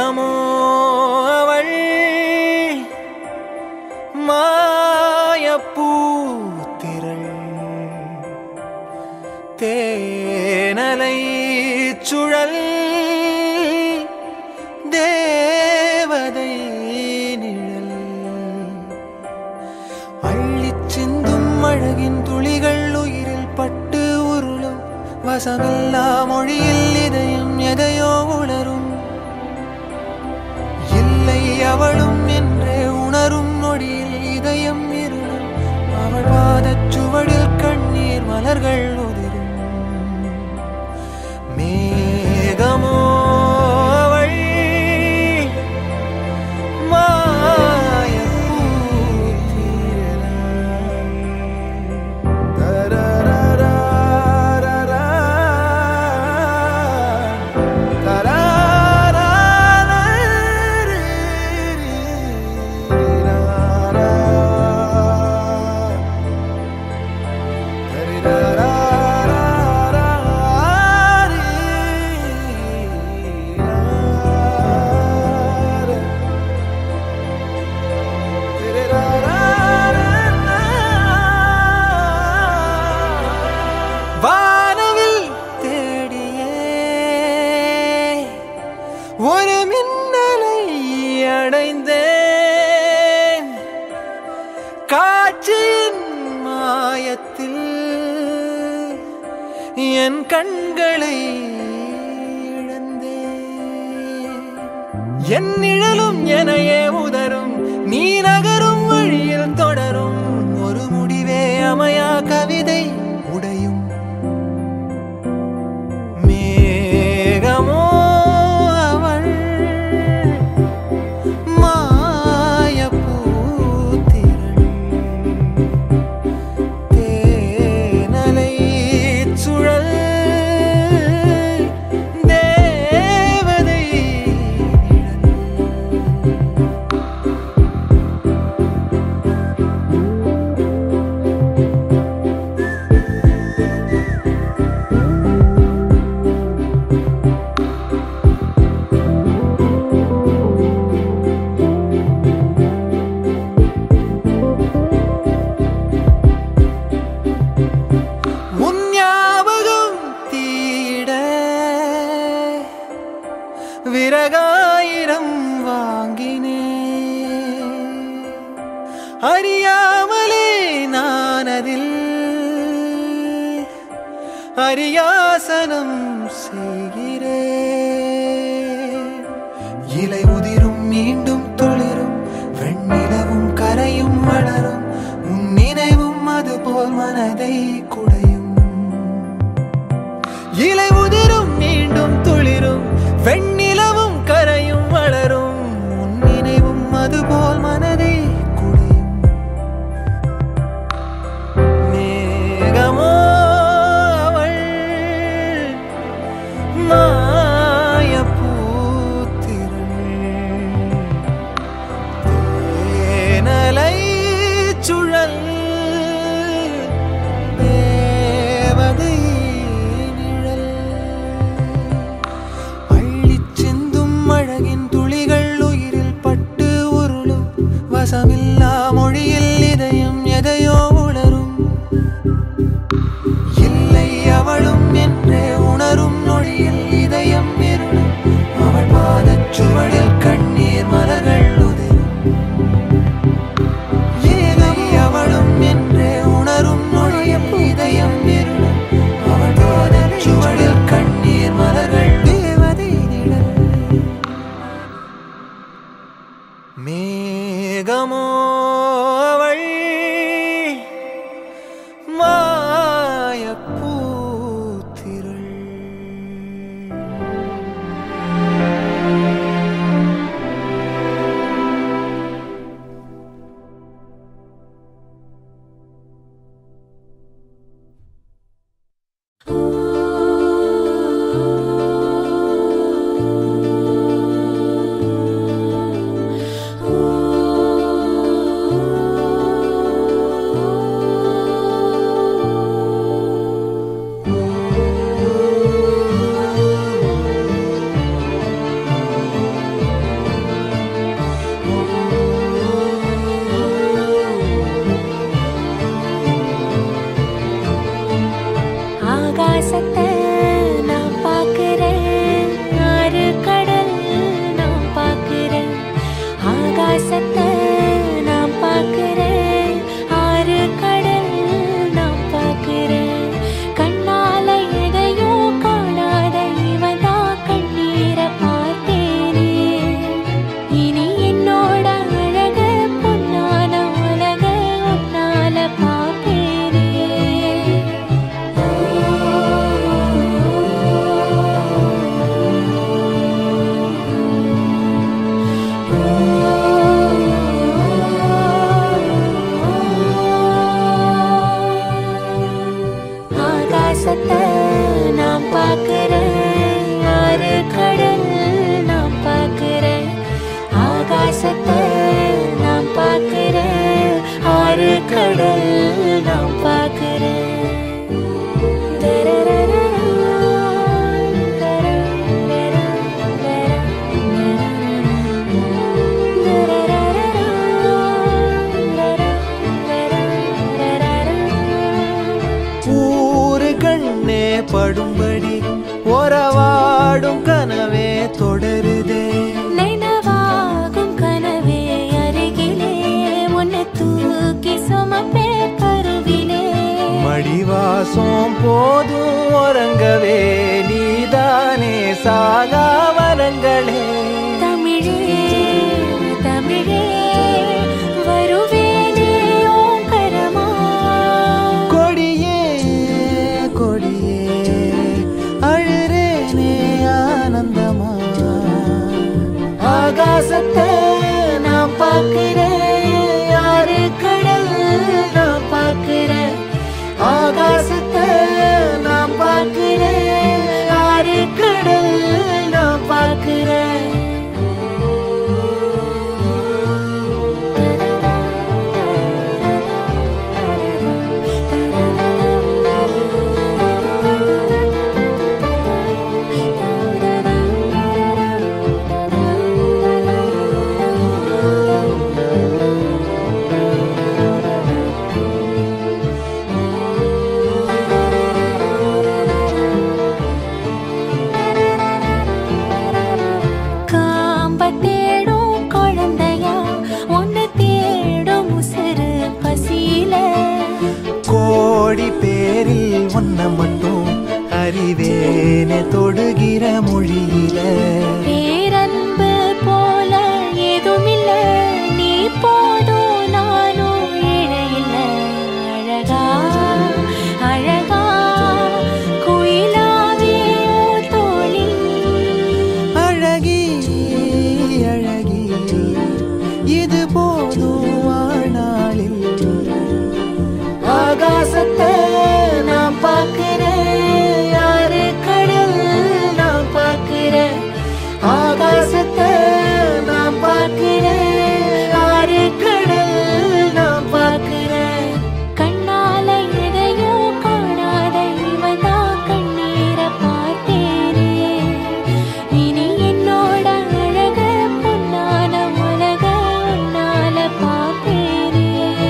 மேகமோ அவள் மாயப்பூத்திரள் தேனலை சுழல் தேவதை நிழல் அள்ளிச் சிந்தும் அழகின் துளிகள் உயிரில் பட்டு உருளும் வசமில்லா மொழியில் இதயம் எதையோ உணரும் இல்லை அவளும் என்றே உணரும் நொடியில் இதயம் இருளும் அவள் பாதச் சுவடில் கண்ணீர் மலர்கள் உதிரும் மேகமோ அவள் வானவில் தேடியே ஒரு மின்னலை அடைந்தேன் காட்சியின் மாயத்தில் என் கண்களை இழந்தேன் என் நிழலும் எனையே உதரும் நீ நகரும் வழியில் தொடரும் ஒரு முடிவே அமையா கவிதை உடையும் மேகமோ அவள் மாயப்பூத்திரள் தேனலை சுழல் தேவதை உன் ஞாபகம் தீட விறகாயிரம் வாங்கினே அறியாமலே நான் அதில் அரியாசனம் செய்கிறேன் இலை உதிரும் மீண்டும் துளிரும் வெண்ணிலவும் கரையும் வளரும் உன் நினைவும் அதுபோல் மனதை குடையும் இலை உதிரும் மீண்டும் துளிரும் வெண்ணிலவும் கரையும் வளரும் உன் நினைவும் அதுபோல் மனதை குடையும் மேகமோ அவள் மாயப்பூத்திரள் தேனலை சுழல் தேவதை நிழல் அள்ளிச் சிந்தும் அழகின் துளிகள் உயிரில் பட்டு உருளும் வசமில்லா மொழியில் இதயம் எதையோ உணரும் இல்லை அவளும் என்றே உணரும் நொடியில் இதயம் இருளும் அவள் பாதச் சுவடில் கண்ணீர் மலர்கள் உதிரும் இல்லை அவளும் என்றே உணரும் நொடியில் இதயம் இருளும் அவள் பாதச் சுவடில் கண்ணீர் மலர்கள் தேவதை நிழல் மேகமோ அவள் மாயப்பூத்திரள் Ooh. சுவாசம் போதும் உறங்கவே நீதானே சாகா வரங்களே தமிழே தமிழே வருவேனே ஓங்கரமா கொடியே கொடியே அழுறேனே ஆனந்தமா ஆகாசத்தை நான் பார்க்கிறேன் யாரு கடல் நான் பார்க்கிறேன் ஆகாசத்தை நான் பார்க்கிறேன் யாரு கடல் நான் பார்க்கிறேன் காம்ப தேடும் குழந்தையா உன்னை தேடும் உசுறு பசியில கோடி பேரில் ஒன்ன மட்டும் அறிவேனே தொடுகிற மொழியில பேரன்பு போல ஏதுமில்ல நீ போதும் நானும் இழையில்ல அழகா அழகா குயிலாவே உன் தோழி அழகி அழகி இது போதும் வாழ்நாளில் ஆகாசத்தை நான் பார்க்கிறேன் யாரு கடல் நான் பார்க்கிறேன் ஆகாசத்தை நான் பார்க்கிறேன் யாரு கடல் நான் பார்க்கிறேன் கண்ணால எதையோ காணாத இவதா கண்ணீரை பார்த்தேனே இனி என்னோட அழக பொன்னான உலக உன்னால பார்த்தேனே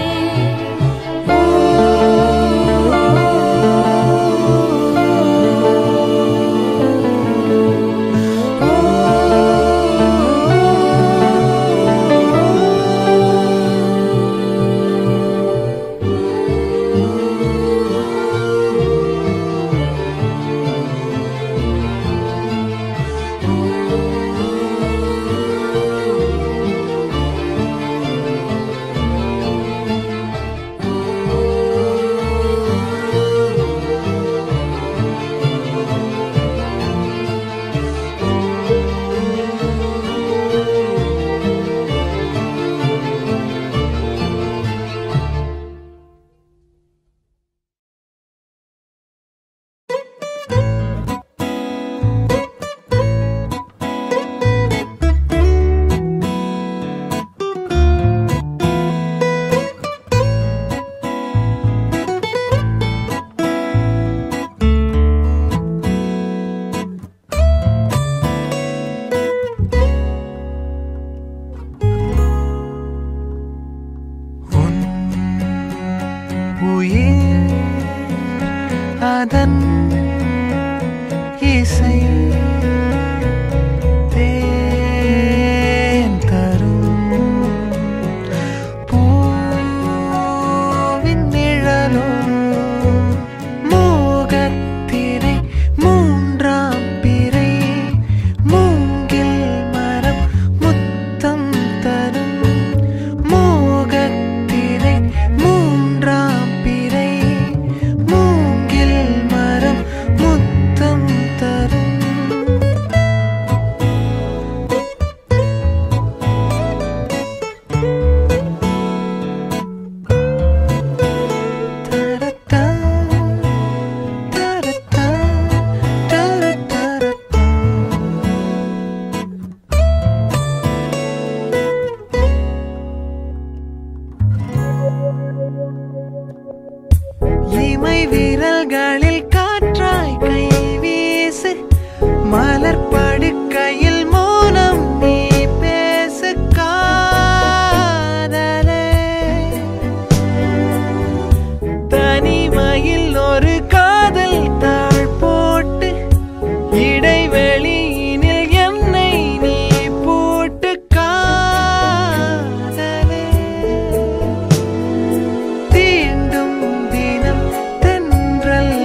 உன் உயிர் அதன் இசை தேன் தரும் பூவின் நிழலோ மூகத்திரை மூன்றாம் பிறை மூங்கில் மரம் முத்தம் தரும் மோகத்திரை மூன்றாம் பிறை மூங்கில் மரம் முத்தம் தரும் தரத்தா, தரத்தா, தரத்தரத்தா. இமை விரல்களில் காற்றாய் கை வீசு மலர் படுக்கையில் மௌனம் நீ பேசு காதலே தனிமையில் ஒரு காதல் தாழ் போட்டு இடைவெளியினில் என்னை நீ போட்டு காதலே தீண்டும் தினம் தென்றல்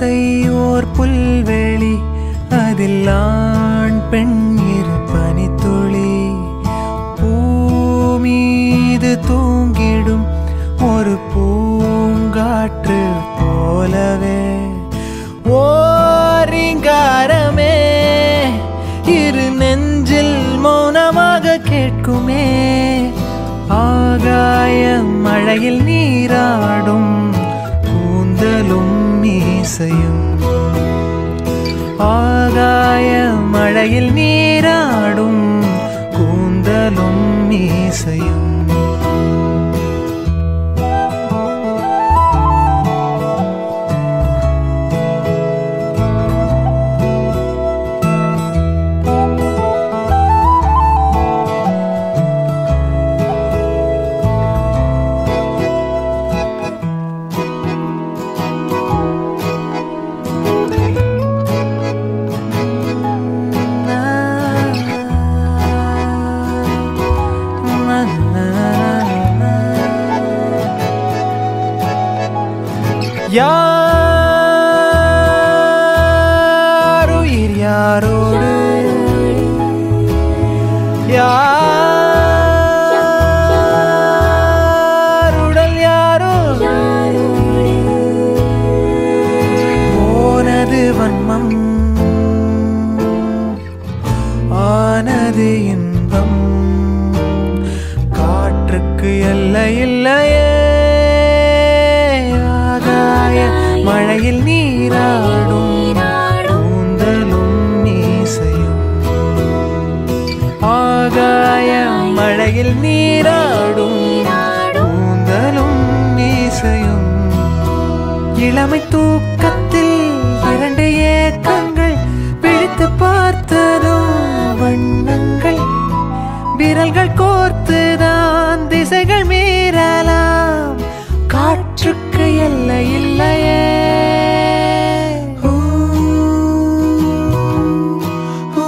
ஆசை ஓர் புல்வெளி அதில் ஆண் பெண் இரு பனித்துளி பூமீது தூங்கிடும் ஒரு பூங்காற்று போலவே ஓரிங்காரமே இரு நெஞ்சில் மௌனமாக கேட்குமே ஆகாய மழையில் நீராடும் கூந்தலும் மீசையும் ஆகாய மழையில் நீராடும் கூந்தலும் மீசையும் யாருயிர் யாரோடு யாருடல் யாரோ போனது வன்மம் ஆனது இன்பம் காற்றுக்கு எல்லை இல்லையே ஆகாய மழையில் நீராடும் கூந்தலும் மீசையும் ஆகாய மழையில் நீராடும் கூந்தலும் மீசையும் இளமை தூக்கத்தில் இரண்டு ஏக்கங்கள் பிடித்து பார்த்ததும் வண்ணங்கள் விரல்கள் கோர்த்துதான் திசைகள் மீறலாம் காற்றுக்கு எல்லை இல்லையே ஊ, ஊ,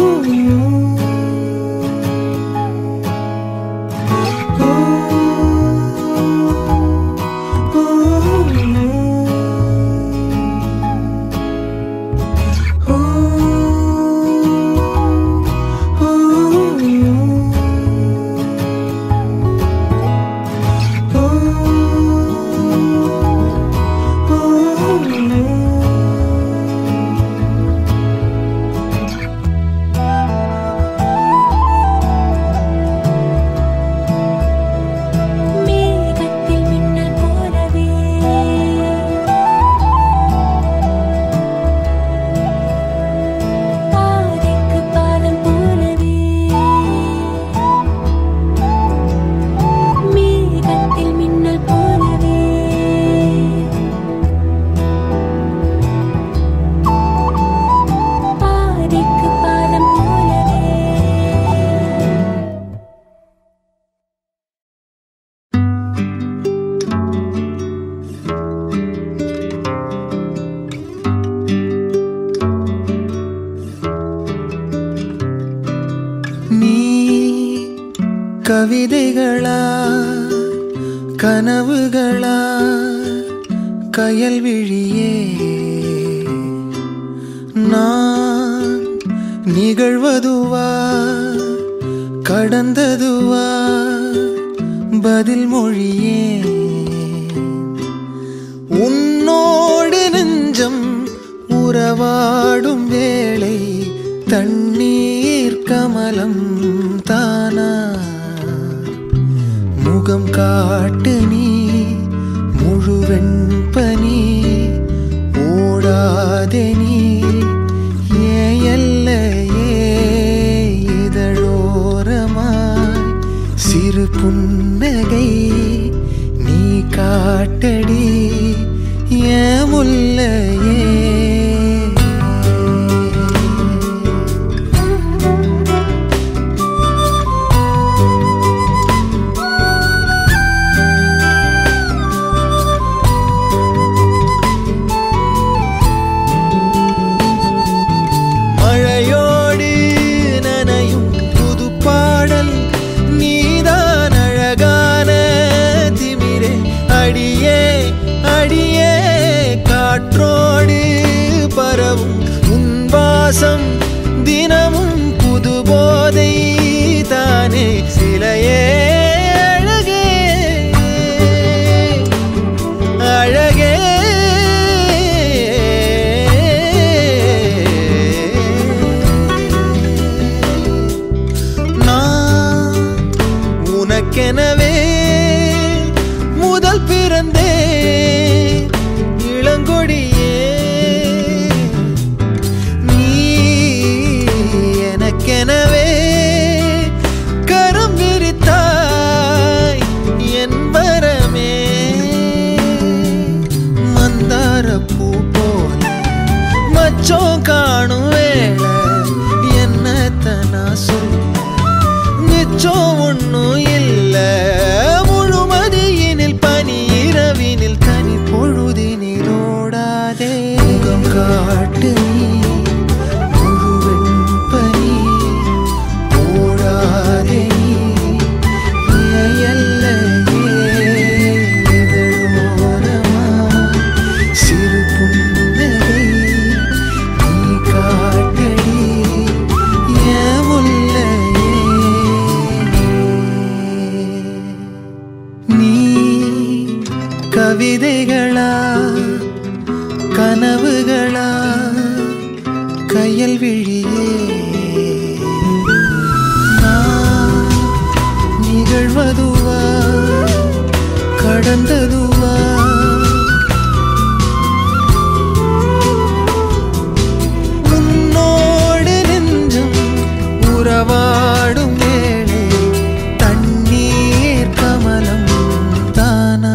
மேகத்தில் மின்னல் போலவே பாதைக்கு பாலம் போலவே மேகத்தில் மின்னல் போலவே பாதைக்கு பாலம் போலவே நீ கவிதைகளா கனவுகளா கயல் விழியே நான் நிகழ்வதுவா கடந்ததுவா பதில் மொழியே உன்னோடு நெஞ்சம் உறவாடும் வேளை தண்ணீர் கமலம் தானா முகம் காட்டு நீ முழுவெண் பனி ஓடாதே நீ ஏன் எல்லையே இதழோரமாய் சிறு புன்னகை நீ காட்டடி ஏன் முல்லையே மழையோடு நனையும் புது பாடல் நீதான் அழகான திமிரே அடியே அடியே காற்றோடு எனக்கெனவே முதல் பிறந்தே இளங்கொடியே நீ எனக்கெனவே கரம் விரித்தாய் என் வரமே மந்தார பூ போல மச்சம் காணும் வேளை என்னத்த நான் சொல்ல மிச்சம் ஒண்ணும் இல்ல முழுமதியினில் பனி இரவினில் தனி பொழுதினில் ஓடாதே முகம் காட்டு நீ முழுவெண் பனி ஓடாதே நீ எல்லையே இதழோரமா சிறு புன்னகை நீ காட்டடி என் முல்லையே நீ கவிதைகளா கனவுகளா கையல் விழியே நான் நிகழ்வதுவா கடந்ததுவா உன்னோடு நெஞ்சும் உறவாடும் வேளை தண்ணீர் கமலம் தானா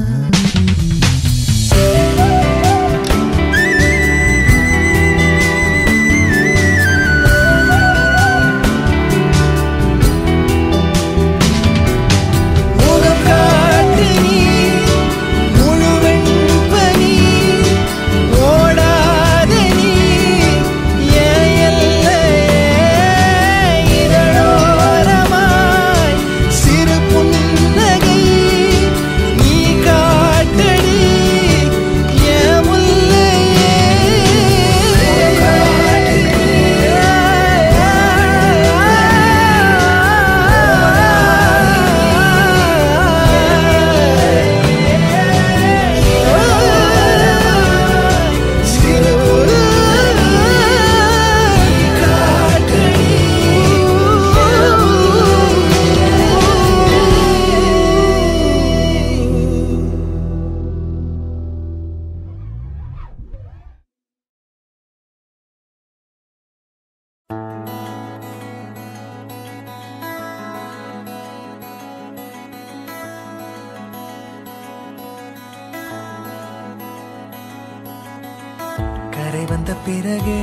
முகம் காட்டு நீ முழுவெண் பனி ஓடாத நீ ஏன் எல்லையே இதழோரமாய் சிறு புன்னகை நீ காட்டடி என் கரை வந்த பிறகே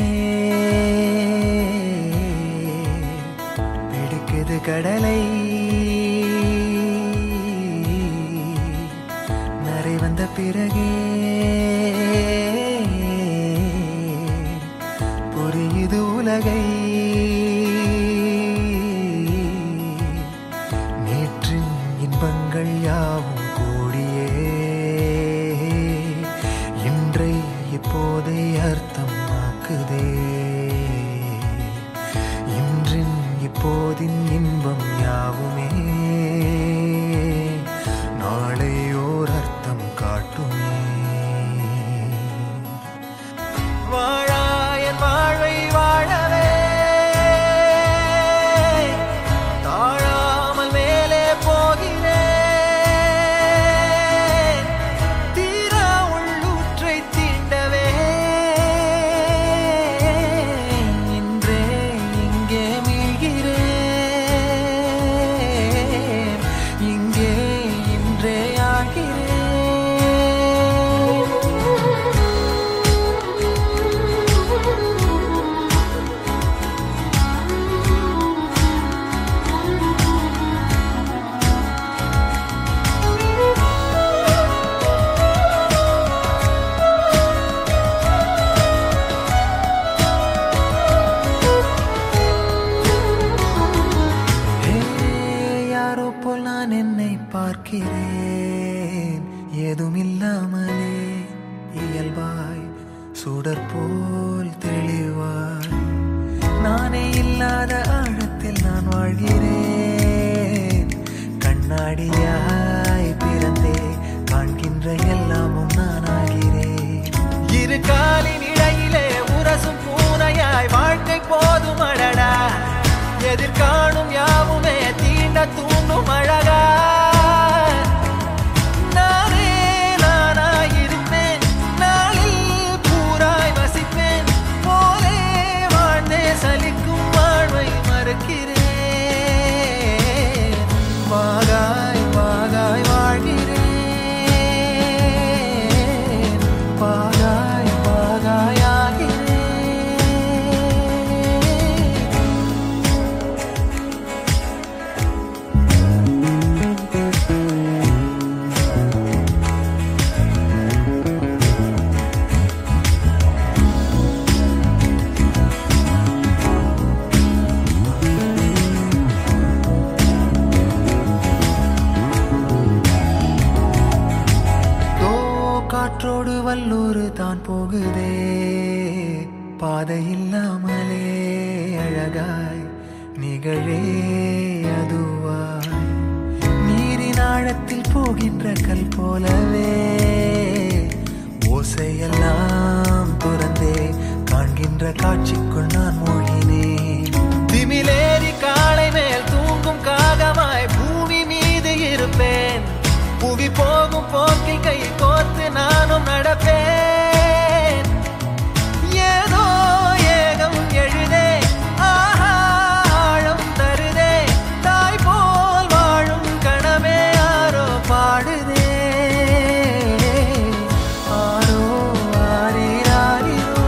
பிடிக்குது கடலை நரை வந்த பிறகே புரியுது உலகை நேற்றின் இன்பங்கள் யாவும் கூடியே இன்றை இப்போதை அர்த்தமாக்குதே இன்றின் இப்போதின் இன்பம் யாவுமே நாளை ஓர் அர்த்தம் காட்டுமே வாழாயன் வாழ்வை வாழவே தாழாமல் மேலே போகிறேன் தீரா உள்ளூற்றை தீண்டவே இன்றே இங்கே மீழ்கிறேன் இங்கே இன்றே ஆகிறேன் ஏ, யாரோ போல் நான் என்னை பார்க்கிறேன் ஏதும் இல்லாமலே இயல்பாய் சுடர் போல் தெளிவாய் நானே இல்லாத ஆழத்தில் நான் வாழ்கிறேன் கண்ணாடியாய் பிறந்தே காண்கின்ற எல்லாமும் நான் ஆகிறேன் இரு காலின் இடையிலே உரசும் பூனையாய் வாழ்க்கை போதும் அடடா எதிர்காணும் யாவுமே தீண்ட தீண்ட தூண்டும் அழகா நானே நானாயிருப்பேன் நாளில் பூராய் வசிப்பேன் போலே வாழ்ந்தே சலிக்கும் வாழ்வை மறுக்கிறேன் வாகாய் வாகாய் வாழ்கிறேன் வாகாய் வாகாய் ஆகிறேன் தோ காற்றோடு வல்லூர் தான் போகுதே பாதை இல்லாமலே அழகாய் நிகழே அதுவாய் நீரின் ஆழத்தில் போகின்ற கல் போலவே ஓசையெல்லாம் துறந்தே காண்கின்ற காட்சிக்குள் நான் மூழ்கினேன் திமிலேறி காலை மேல் தூங்கும் காகமாய் பூமி மீது இருப்பேன் புவி போகும் போக்கில் கை கோர்த்து நானும் நடப்பேன் ஏதோ ஏகம் எழுதே ஆஹா ஆழம் தருதே தாய் போல் வாழும் கணமே யாரோ பாடுதே ஆரோ ஆரீராரிரோ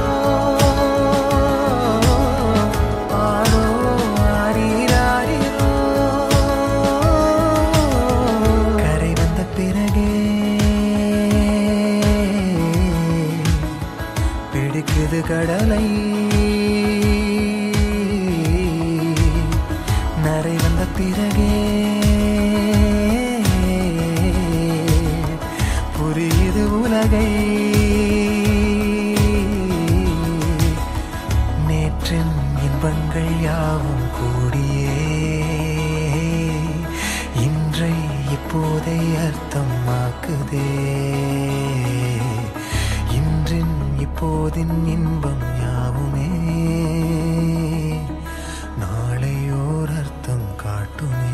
ஆரோ ஆரீராரிரோ கரை வந்த பிறகே பிடிக்குது கடலை நரை வந்த பிறகே புரியுது உலகை நேற்றின் இன்பங்கள் யாவும் கூடியே இன்றை இப்போதை அர்த்தமாக்குதே இன்றின் இப்போதின் இன்பம் யாவுமே நாளையோர் அர்த்தம் காட்டுமே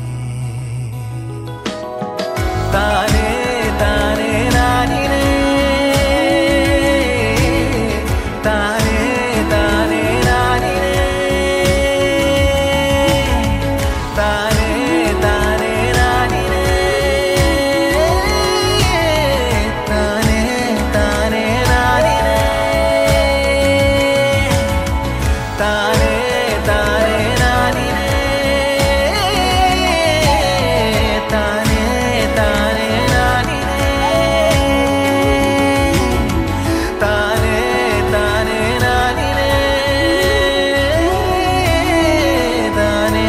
தானே தானே நானினே தானே தானே நானினே தானே தானே நானினே தானே தானே நானினே தானே தானே நானினே தானே தானே நானினே தானே தானே நானினே தானே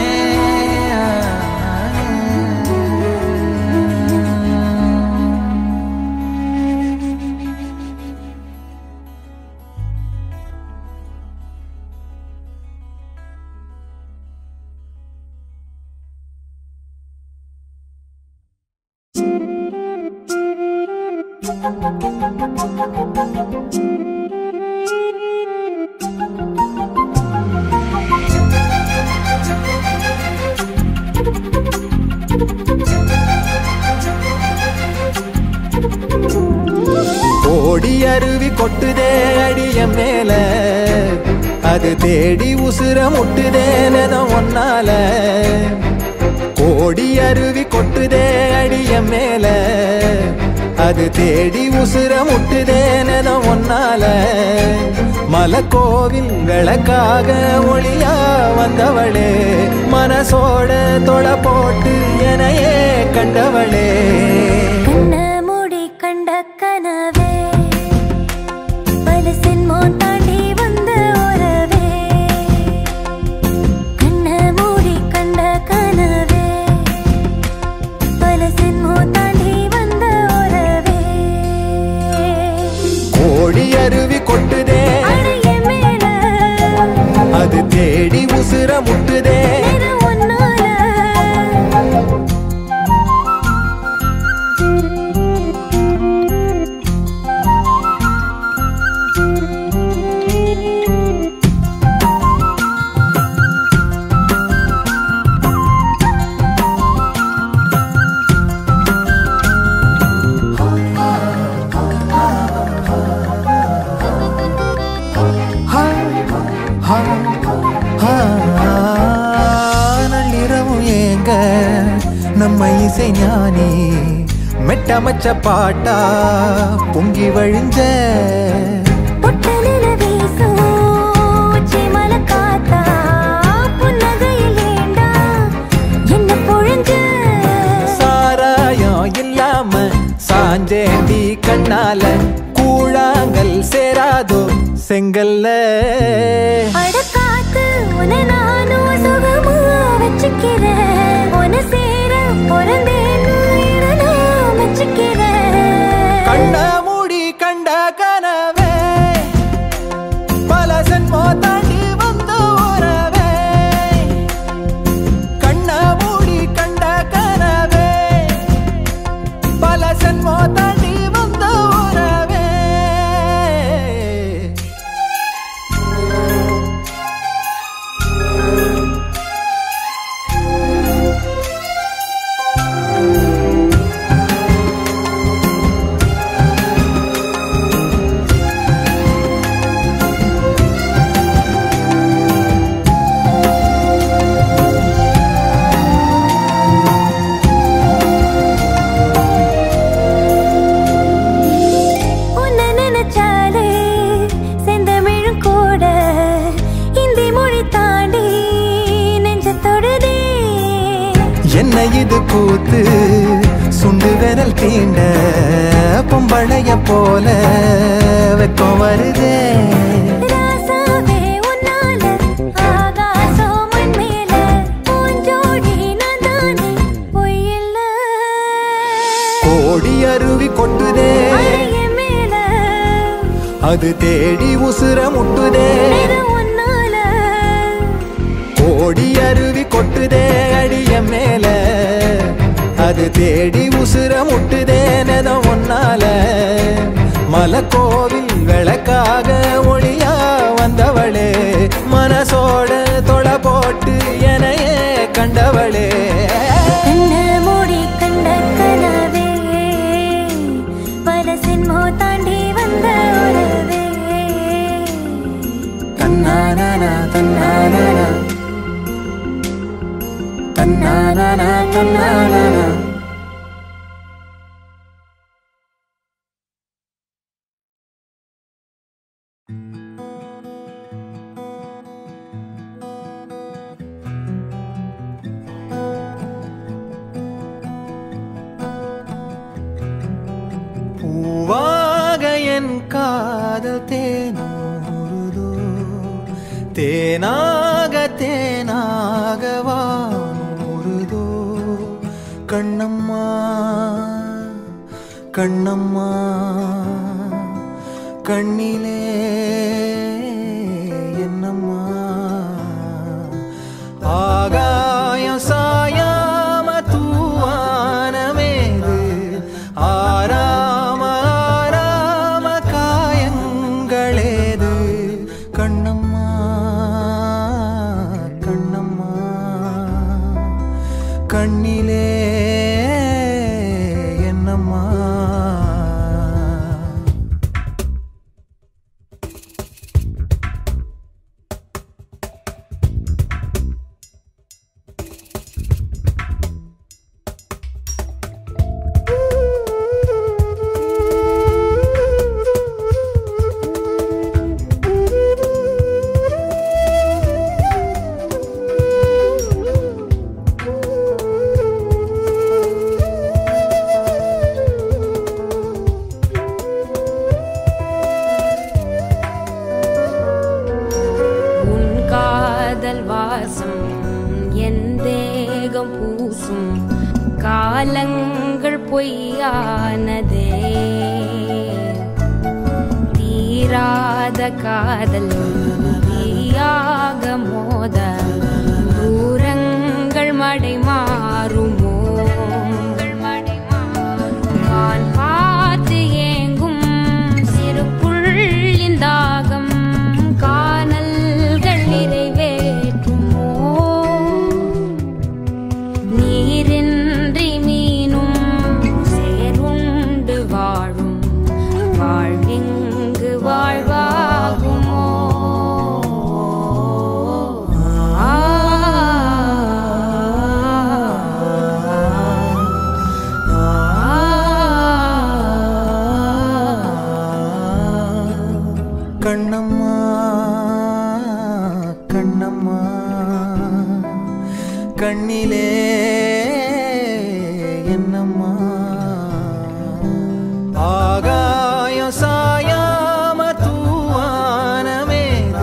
ஓடி அருவி கொட்டுதே அடிய மேல அது தேடி உசுர முட்டுதே நெதம் ஒன்னால கோடி அருவி கொட்டுதே அடிய மேல அது தேடி உசுர முட்டுதே நெதம் ஒன்னால மலக்கோவில் விளக்காக ஒளியா வந்தவளே மனசோட தொலை போட்டு எனையே கண்டவளே கண்ண மூடி கண்ட கனவே பல சின்மோன் தாண்டி வந்த உறவே கண்ண மூடி கண்ட கனவே பல சின்மோன் தாண்டி வந்த உறவே கோடி அருவி கொட்டுதே அடைய மேல அது தேடி உசுர முட்டுதே நிறம் ஒன்னால இசை ஞானி மெட்டமச்ச பாட்டா பொங்கி வழிஞ்ச பொட்டலில வீசும் உச்சிமல காத்தா, புன்னகையில் ஏண்டா என்ன பொழிஞ்ச? சாராயம் இல்லாம சாஞ்சேண்டி கண்ணால கூழாங்கல் சேராதோ செங்கல்ல அட காத்து, உன்னை நானும் சுகமா வச்சுக்கிறேன். உன்னை சேர பொறந்தேன்னு இதை நான் மெச்சுக்கிறேன். கண்ண மூடி கண்ட கனவே பல சென்மோ தாண்டி வந்த உறவே கண்ண மூடி கண்ட கனவே பல சென்மோ தாண்டி வந்த உறவே உன்னை நினைச்சாலே செந்தமிழும் கூட இந்தி மொழி தாண்டி நெஞ்ச தொடுதே என்ன இது கூத்து சுண்டு விரல் தீண்ட பொம்பளைய போல வெக்கம் வருதே ராசாவே உன்னால ஆகாசம் மண் மேல பூஞ்சோடி நான் தானே பொய்யில்ல கோடி அருவி கொட்டுதே அழகிய மேல அது தேடி உசுர முட்டுதே இது உன்னால கோடி அருவி கொட்டுதே அடிய மேல அது தேடி உசுர முட்டுதே நெத ஒன்னால மலக்கோவில் விளக்காக ஒளியா வந்தவளே மனசோட தொலை போட்டு எனையே கண்டவளே கண்ண மூடி கண்ட கனவே பல சின்மோ தாண்டி வந்த உறவே தன்னானா தன்னானா தன்னானா தன்னானா பூவாக என் காதல் தேனூறுதோ தேனாக தேனாக வானூறுதோ கண்ணம்மா கண்ணம்மா கண்ணிலே என்னம்மா ஆகாயம் சாயாம தூவானமேது ஆராம ஆராம காயங்களேது கண்ணம்மா கண்ணம்மா கண்ணிலே என்னம்மா உன் காதல் வாசம் என் தேகம் பூசும் காலங்கள் பொய்யானதே தீராத காதல் தீயாக மோத தூரங்கள் மடை மாறுமோ நான் பார்த்து ஏங்கும் சிறு புள்ளின் தாகம் காணல்கள் நிறைவேற்றுமோ நீரின்றி மீனும் சேருண்டு வாழும் வாழ்விங்கு வாழ்வாகுமோ ஆ என்னம்மா ஆகாயம் சாயாம தூவானமேது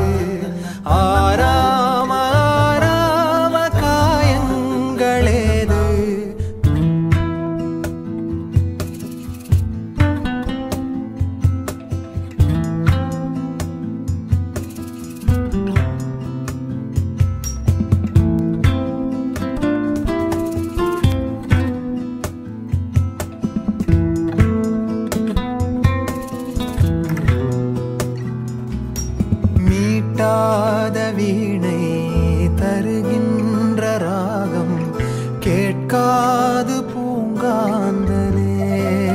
ஆராம ஆராம காயங்களேது மீட்டாத வீணை தருகின்ற ராகம் கேட்காது பூங்காந்தலே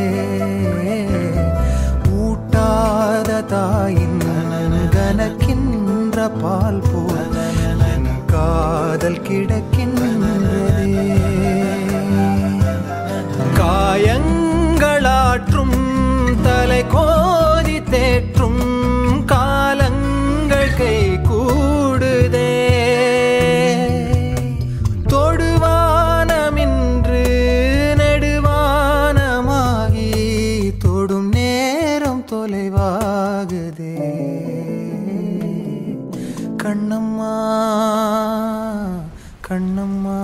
ஊட்டாத தாயின் கனக்கின்ற பால் போல் என் காதல் கிடக்கின்றதே காயங்களாற்றும் தலை கோதி தேற்றும் காலங்கள் கை கூடுதே தொடுவானமின்று நெடுவானமாகி தொடும் நேரம் தொலைவாகுதே கண்ணம்மா கண்ணம்மா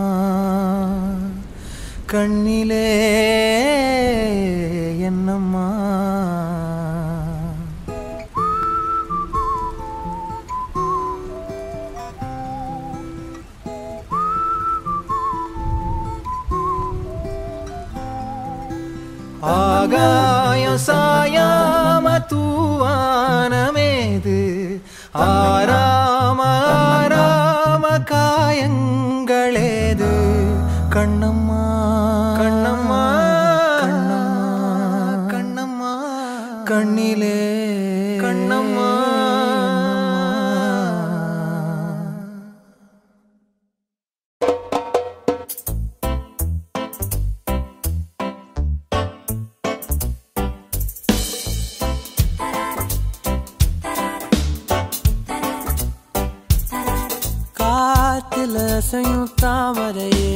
கண்ணிலே என்னம்மா ஆகாயம் சாயாம தூவானமேது ஆராம ஆராம காயங்களேது கண்ணம்மா கண்ணம்மா கண்ணம்மா கண்ணம்மா கண்ணிலே கண்ணம்மா காத்துல அசையும் தாமரையே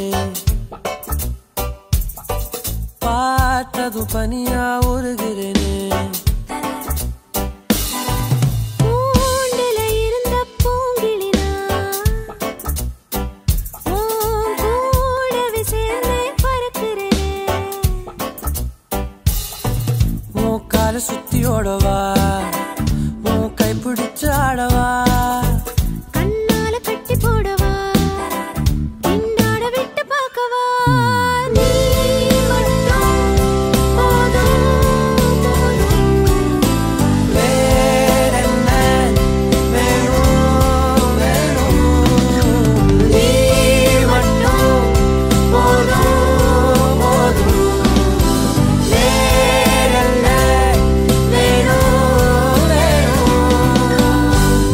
பார்த்ததும் பனியா உருகிறேனே கூண்டுல இருந்த பூங்கிளினா உன் கூடவே சேர்ந்தே பறக்கிறேனே உன் கால சுத்தி ஓடவா உன் கை பிடிச்சு ஆடவா கண்ணால கட்டி போடவா திண்டாட விட்டு பார்க்கவா நீ மட்டும் போதும் போதும் வேறென்ன வேணும் வேணும் நீ மட்டும் போதும் போதும் வேறென்ன வேணும் வேணும்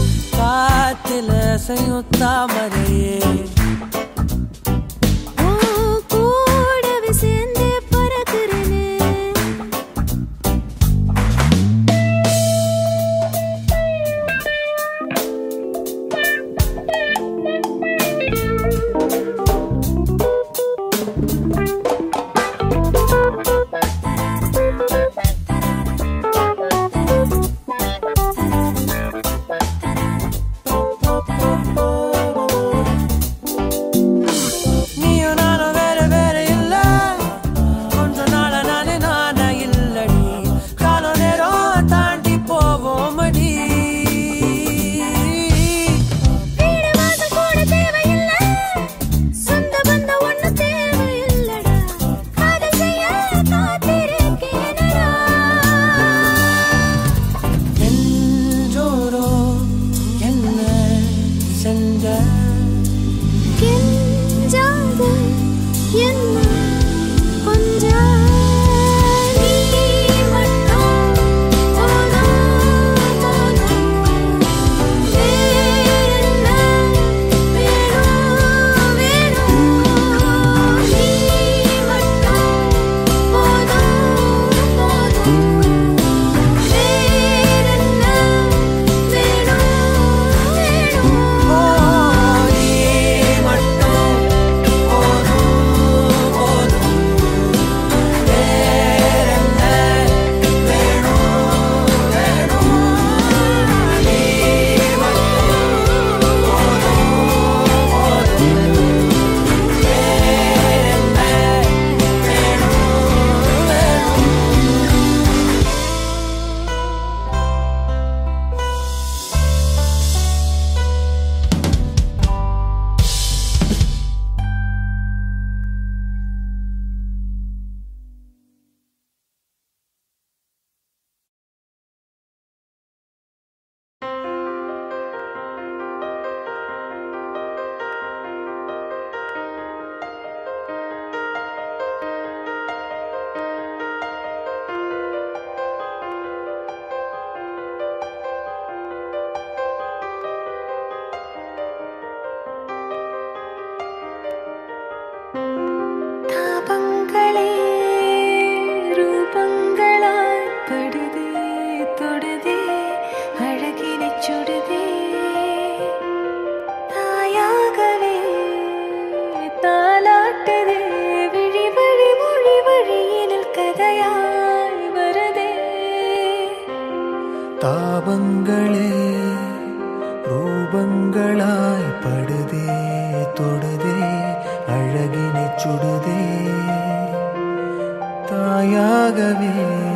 தாயாகவே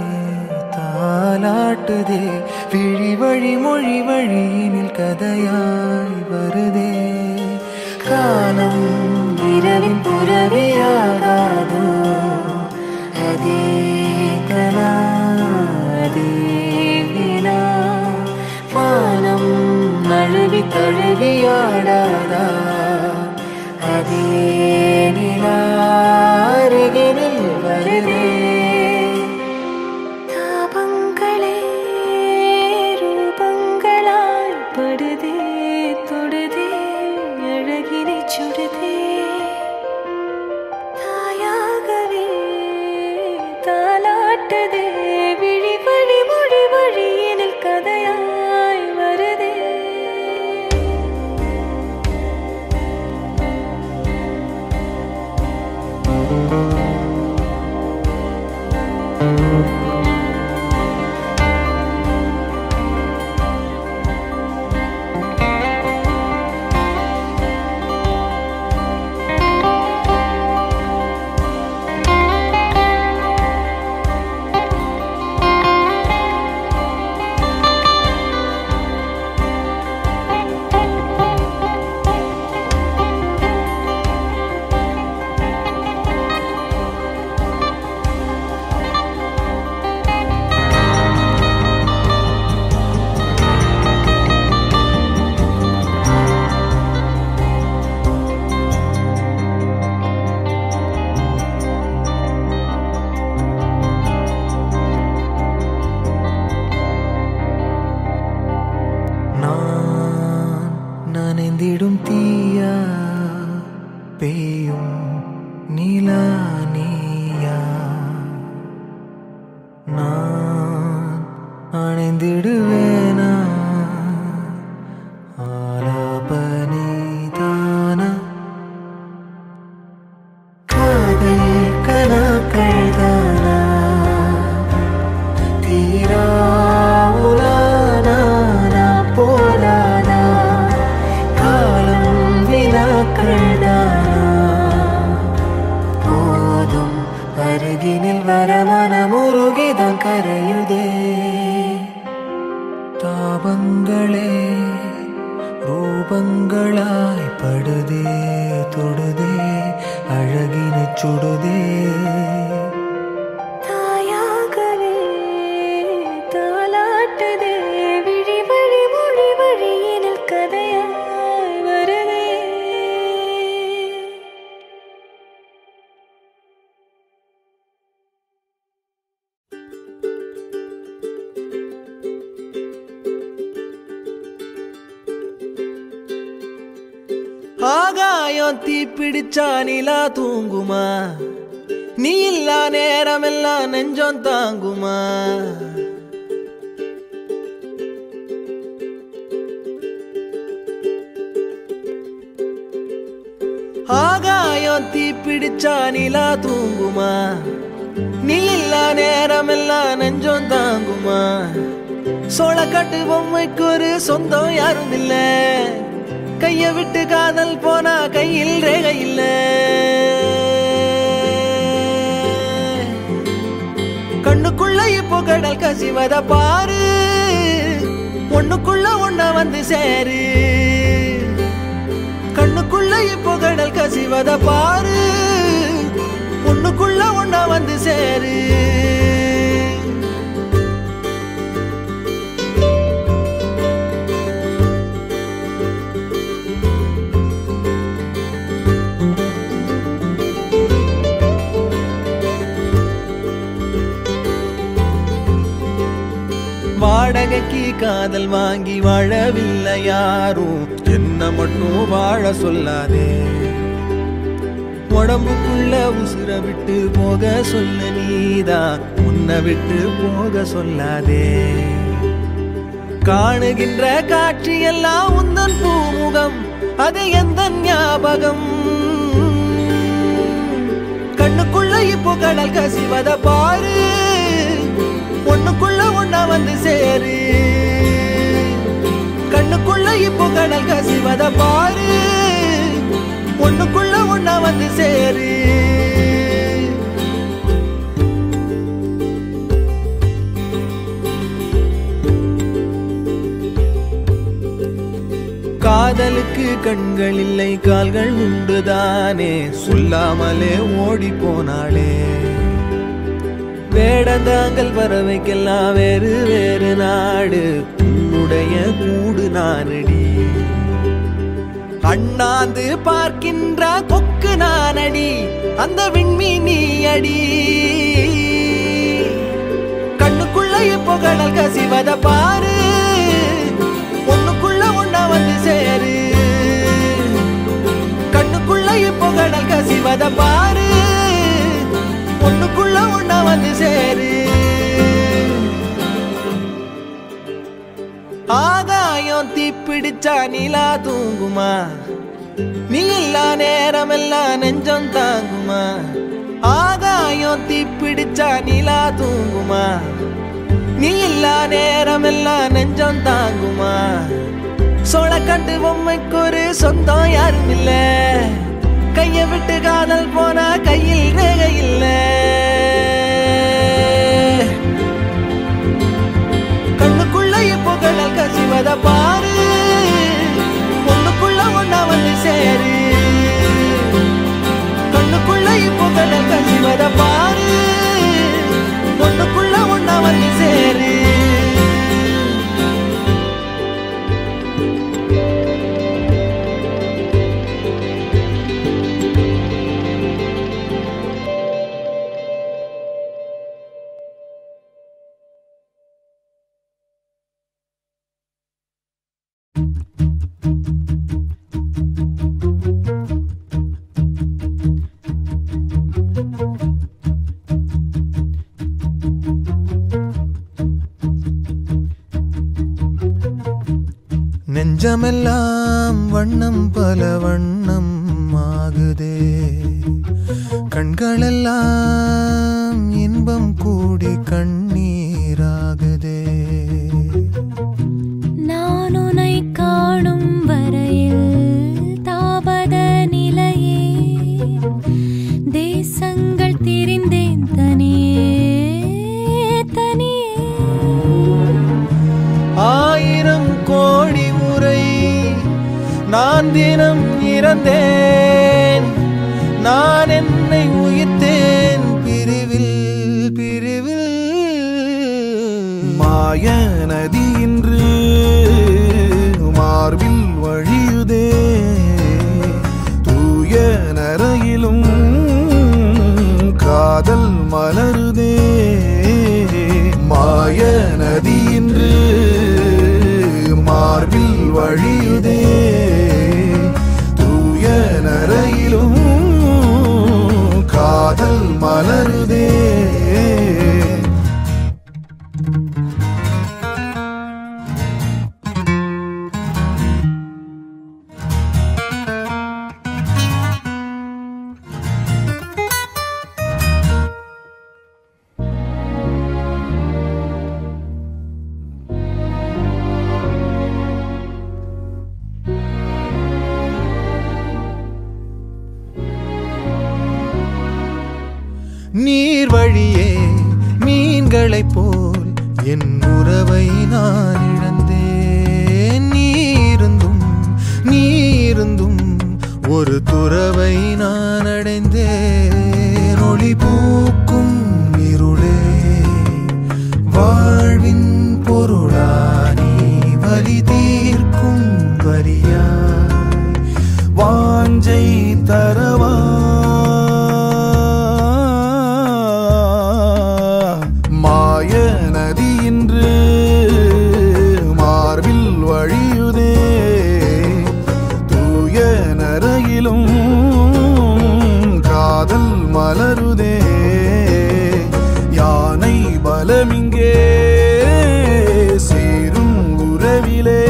தாலாட்டுதே விழி வழி மொழி வழியினில் கதையாய் வருதே காலம் இரவின் புறவியாகாதோ அதே கலா அதே வினா வானம் நழுவி தழுவியாடாதா அதே நிலா அருகினில் வருதே தாபங்களே ரூபங்களாய் படுதே தொடுதே அழகினை சுடுதே தாயாகவே தாலாட்டுதே விழி வழி மொழி வழியினில் கதையாய் வருதே நான் நனைந்திடும் தீயா பெய்யும் நிலா நீயா நான் அணைந்திடுவேனா ஆலாபனை தானா காதல் கனாக்கள் தானா தீரா உலானா போலானா காலம் வினாக்கள் தானா போதும் அருகினில் வர மனமுருகிதான் கரையுதே தாபங்களே ரூபங்களாய் படுதே தொடுதே அழகினை சுடுதே தாயாகவே தாலாட்டுதே விழி வழி மொழி வழியினில் கதையாய் வருதே ஆகாயம் தீ பிடிச்சா நிலா தூங்குமா நீ இல்லா நேரமெல்லாம் நெஞ்சம் தாங்குமா ஆகாயம் தீ பிடிச்சா நிலா தூங்குமா நீ இல்லா நேரமெல்லாம் நெஞ்சம் தாங்குமா சோளக்காட்டு பொம்மைக்கு ஒரு சொந்தம் யாரும் இல்ல கைய விட்டு காதல் போனா கையில் ரேகை இல்ல கண்ணுக்குள்ள இப்போ கடல் கசிவத பாரு ஒண்ணுக்குள்ள ஒண்ண வந்து சேரு கண்ணுக்குள்ள இப்போ கடல் கசிவத பாரு ஒண்ணுக்குள்ள ஒண்ண வந்து சேரு வாடகைக்கு காதல் வாங்கி வாழவில்லை யாரும் என்ன மட்டும் வாழ சொல்லாதே உடம்புக்குள்ள உசுர விட்டு போக சொல்ல நீதான் உன்னை விட்டு போக சொல்லாதே காணுகின்ற காட்சி எல்லாம் உந்தன் பூமுகம் அது எந்த ஞாபகம் கண்ணுக்குள்ள இப்போ கடல் கசிவத பாரு ஒண்ணுக்குள்ள ஒண்ணா வந்து சேரு கண்ணுக்குள்ள இப்போ கடல் கசிவத பாரு ஒண்ணுக்குள்ள ஒண்ணா வந்து சேரு உனக்கு கண்கள் இல்லை கால்கள் உண்டுதானே சொல்லாமலே ஓடி போனாளே வேடந்தாங்கல் பறவைக்கெல்லாம் வேறு வேறு நாடு உன்னுடைய கூடு நானடி அண்ணாந்து பார்க்கின்ற கொக்கு நானடி அந்த விண்மீனி அடி கண்ணுக்குள்ள இப்போ கடல் கசிவத பாரு ஒண்ணுக்குள்ள ஒண்ணா வந்து சேரு கண்ணுக்குள்ள இப்போ கடல் கசிவத பாரு ஒண்ணுக்குள்ள ஒண்ணா வந்து சேரு ஆகாயம் தீப்பிடிச்சா நிலா தூங்குமா நீ இல்லா நேரமெல்லாம் நெஞ்சம் தாங்குமா ஆகாயம் தீப்பிடிச்சா நிலா தூங்குமா நீ இல்லா நேரமெல்லாம் நெஞ்சம் தாங்குமா சோளக்கண்டு பொம்மைக்கு ஒரு சொந்தம் யாரும் இல்ல கைய விட்டு காதல் போனா கையில் ரேகை இல்லை கண்ணுக்குள்ள இப்போ கடல் கசிவத பாரு ஒண்ணுக்குள்ள ஒண்ணா வந்து சேரு கண்ணுக்குள்ள இப்போ கடல் கசிவத பாரு ஒண்ணுக்குள்ள ஒண்ணா வந்து சேரு நெஞ்சமெல்லாம் வண்ணம் பல வண்ணம் ஆகுதே கண்களெல்லாம் இன்பம் கூடி கண்ணீராகுதே நான் உன்னை காணும் வரையில் தாபத நிலையே தேசங்கள் திரிந்தேன் தனியே தனியே ஆயிரம் கோடி முறை நான் தினம் இறந்தேன் நான் என்னை உயிர்த்தேன் பிரிவில் பிரிவில் மாய நதி இன்று மார்பில் வழியுதே தூய நரையிலும் காதல் மலருதே மாய நதி இன்று மார்பில் வழியுதே தூய நரையிலும் காதல் மலருதே நீர் வழியே மீன்களைப் போல் என் உறவை நான் இழந்தேன் நீருந்தும் நீருந்தும் ஒரு துறவை நான் அடைந்தேன் ஒளி பூக்கும் இருளே வாழ்வின் பொருளானி வலி தீர்க்கும் வரியாய் வாஞ்சை தரவா மாய நதி இன்று மார்பில் வழியுதே தூய நரையிலும் காதல் மலருதே யானை பலமிங்கே சேரும் உறவிலே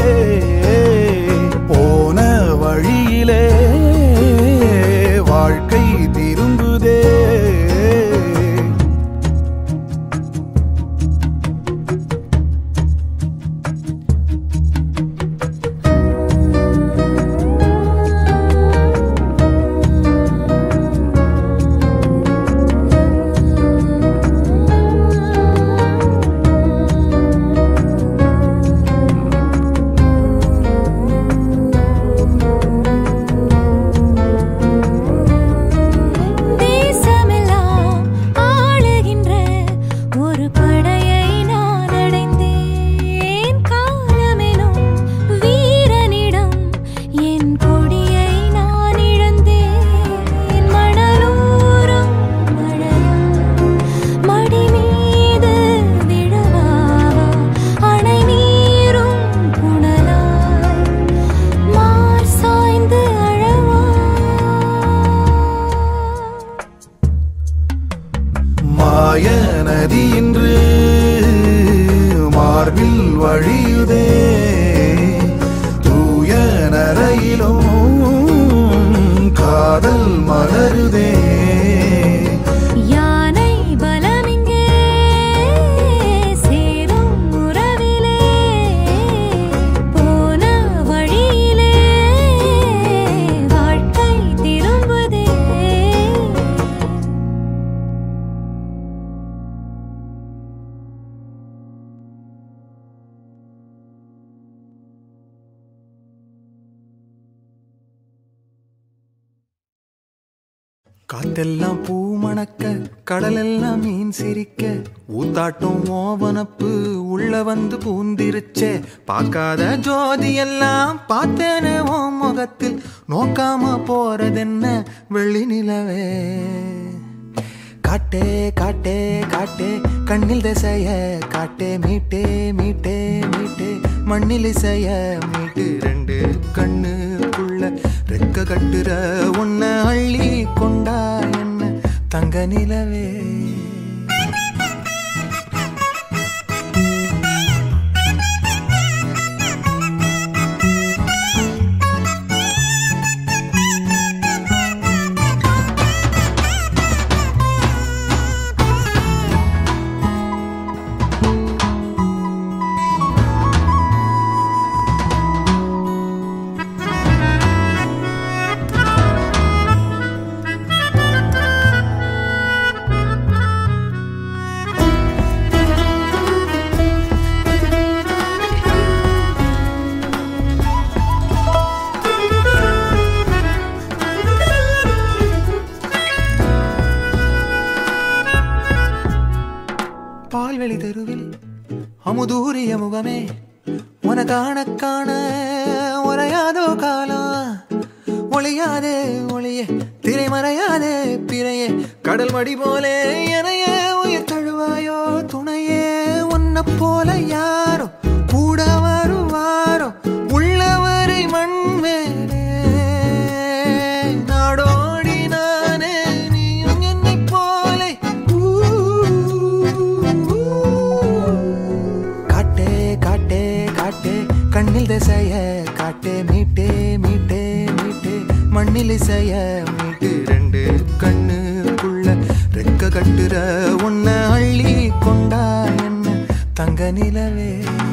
போன வழியிலே வாழ்க்கை திரும்புதே மாய நதி இன்று மார்பில் வழியுதே தூய நரையிலும் காதல் மலருதே யானை பலமிங்கே சேரும் உறவிலே போன வழியிலே வாழ்க்கை திரும்புதே காத்தெல்லாம் பூ மணக்க கடலெல்லாம் மீன் சிரிக்க ஊத்தாட்டம் ஓவனப்பு உள்ள வந்து பூந்திருச்சே பார்க்காத ஜோதி எல்லாம் பார்த்தேனே ஓ முகத்தில் நோக்காம போறதென்ன வெள்ளி நிலவே காட்டே காட்டே காட்டே கண்ணில் திசைய காட்டே மீட்டே மீட்டே மீட்டே மண்ணில் இசைய மீட்டு ரெண்டு கண்ணுக்குள்ள ரெக்க கட்டுற உன்னை அள்ளி கொண்டா என்ன தங்க நிலவே பால்வெளி தெருவில் அமுதூரிய முகமே உன காண காண உரையாதோ காலம் ஒளியாதே ஒளியே திரைமறையாதே பிறையே கடல் மடி போலே எனையே உயிர் தழுவாயோ துணையே உன்னை போல யாரோ கூட வருவாரோ உள்ளவரை மண் மேலே நாடோடி நானே நீயும் என்னைப் போலே காட்டே காட்டே காட்டே கண்ணில் திசைய காட்டே மீட்டே மீட்டே மீட்டே மண்ணில் இசைய மீட்டு ரெண்டு கண்ணுக்குள்ள ரெக்க கட்டுற உன்னை அள்ளி கொண்டா என்ன தங்க நிலவே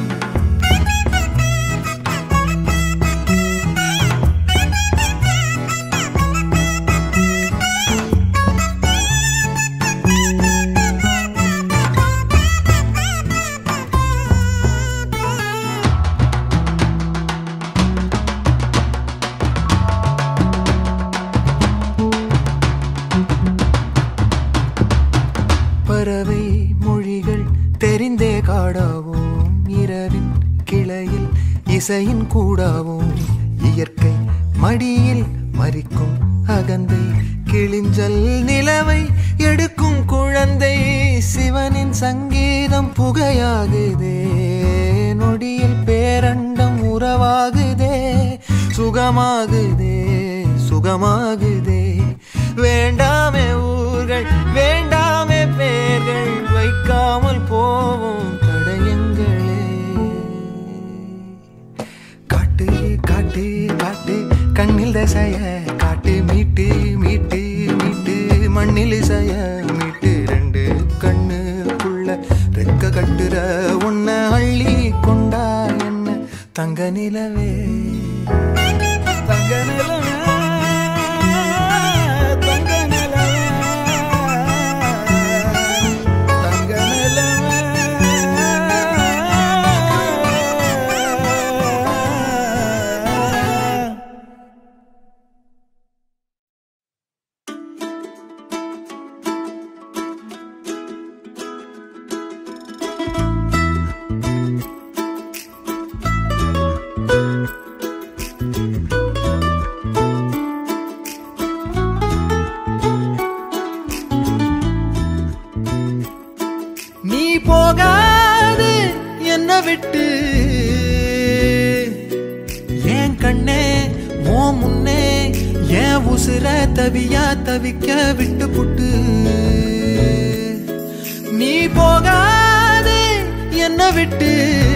பறவை மொழிகள் தெரிந்தே காடாவோம் இரவின் கிளையில் இசையின் கூடாவோம் இயற்கை மடியில் மறிக்கும் அகந்தை கிழிஞ்சல் நிலவை எடுக்கும் குழந்தை சிவனின் சங்கீதம் புகையாகுதே நொடியில் பேரண்டம் உறவாகுதே சுகமாகுதே சுகமாகுதே வேண்டாமே ஊர்கள் வேண்டாமே பேர்கள் வைக்காமல் போவோம் தடயங்களே காட்டு காட்டு காட்டு கண்ணில் தசைய காட்டு மீட்டு மீட்டு மீட்டு மண்ணில் இசைய மீட்டு ரெண்டு கண்ணுக்குள்ள ரெக்க கட்டுற உன்னை அள்ளி கொண்டா என்ன தங்க நிலவே தங்க நிலவே தங்க நிலவே தங்க நிலவே நீ போகாது என்ன விட்டு ஏன் கண்ணே ஓ முன்னே ஏன் உசுர தவியா தவிக்க விட்டு புட்டு விட்டு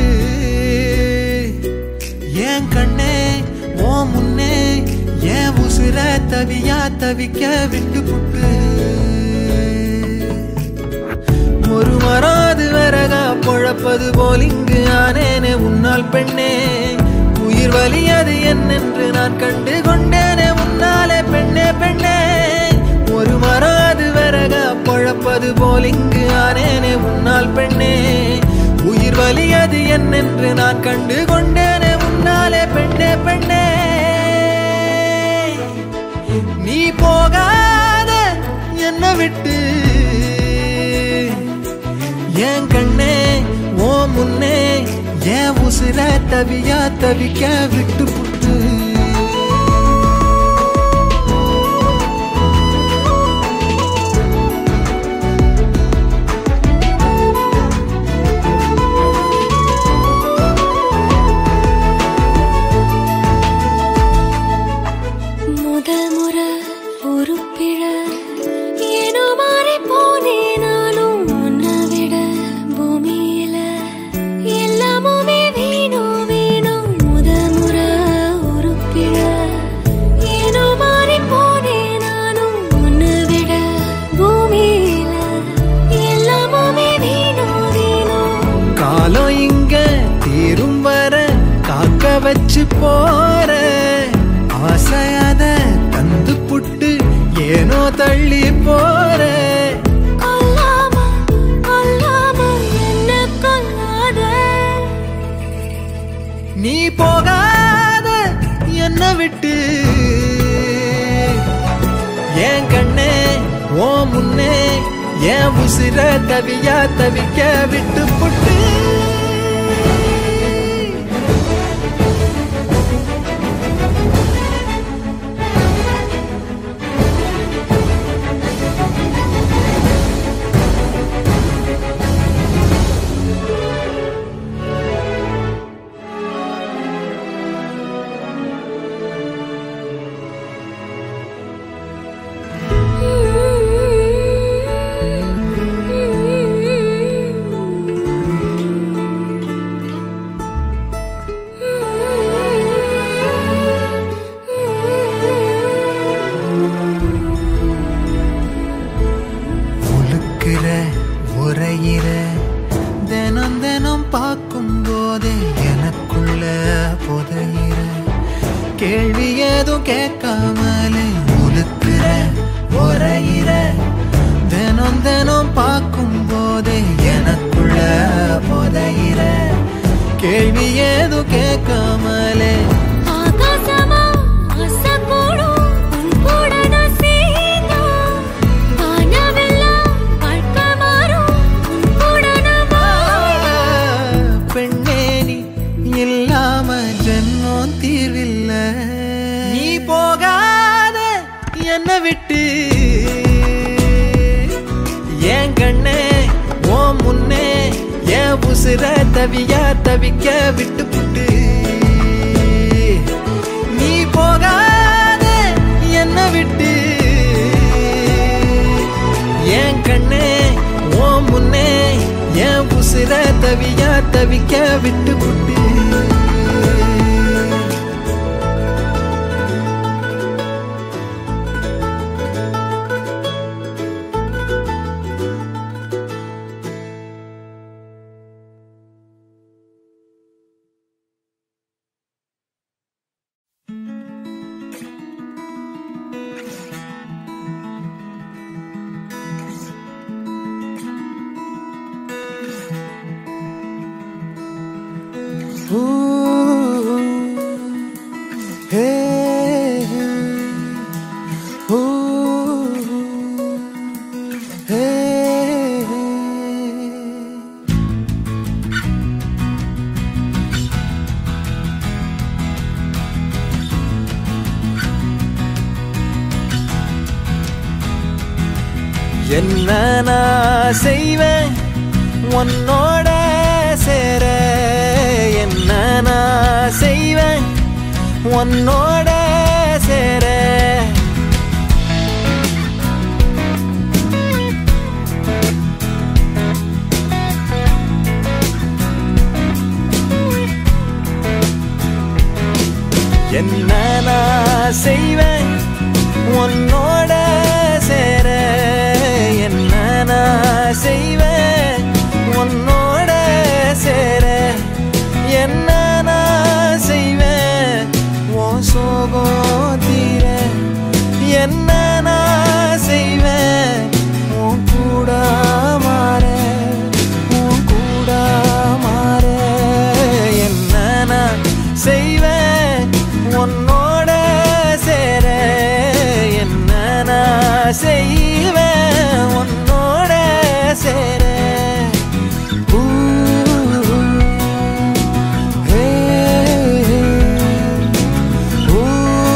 என் கண்ணே ஓ முன்னே என் உசுர தவியா தவிக்க விட்டு புட்டு ஒரு மராது வரகா பொழப்பது போல் இங்கு ஆனேனே உன்னால் பெண்ணே உயிர் வலி அது என்னென்று நான் கண்டு கொண்டேனே உன்னாலே பெண்ணே பெண்ணே ஒரு மராது வரகா பொழப்பது போல் இங்கு ஆனேனே உன்னால் பெண்ணே உயிர் வலி அது என்னென்று நான் கண்டு கொண்டேனே உன்னாலே பெண்ணே பெண்ணே நீ போகாத என்ன விட்டு என் கண்ணே ஓ முன்னே என் உசுர தவியா தவிக்க விட்டு புட்டு முதல் முறை ஒரு பிழ ஏனோ மாறி போனே நானும் உன்னை விட பூமியில எல்லாமுமே வேணும் வேணும் முதல் முறை ஒரு பிழ ஏனோ மாறி போனே நானும் உன்னை விட பூமியில எல்லாமுமே வேணும் வேணும் காலம் இங்க தீரும் வர காக்க வச்சு போற ஆசையாத தந்து புட்டு ஏனோ தள்ளி போற கொல்லாம கொல்லாம என்ன கொல்லாத நீ போகாத என்ன விட்டு என் கண்ணே ஓ முன்னே என் உசிர தவியா தவிக்க விட்டு புட்டு உழுக்கிற உரையிற தினம் தினம் பார்க்கும் போதே எனக்குள்ள புதையிற கேள்வி ஏதும் கேட்காமலே உழுக்கிற உரையிற தினம் தினம் பார்க்கும் போதே எனக்குள்ள புதையிற கேள்வி ஏதும் கேட்காமலே ஆகாசமா ஆசைப்படும் உன் கூட நான் சேர்ந்தா. வானவெல்லாம் வாழ்க்கை மாறும் உன் கூட நான் வாழ. பெண்ணே நீ இல்லாம ஜென்மம் தீர்வில்ல நீ போகாத என்ன விட்டு என் கண்ணே ஓ முன்னே என் உசுர தவியா தவிக்க விட்டு புட்டு நீ போகாத என்ன விட்டு என் கண்ணே ஓ முன்னே என் உசுர தவியா தவிக்க விட்டு புட்டு என்ன நான் செய்வேன் உன்னோட சேர என்ன நான் செய்வேன் உன்னோட சேர என்ன நான் செய்வேன் உன்னோட சேர என்ன நான் செய்வேன் உன்னோட சேர என்ன நான் செய்வேன் உன் சோகம் தீர என்ன நான் செய்வேன் உன் கூட மாற உன் கூட மாற என்ன நான் செய்வேன் உன்னோட சேர என்ன நான் செய்வேன் உன்னோட சேர ஊ, ஹே, ஊ,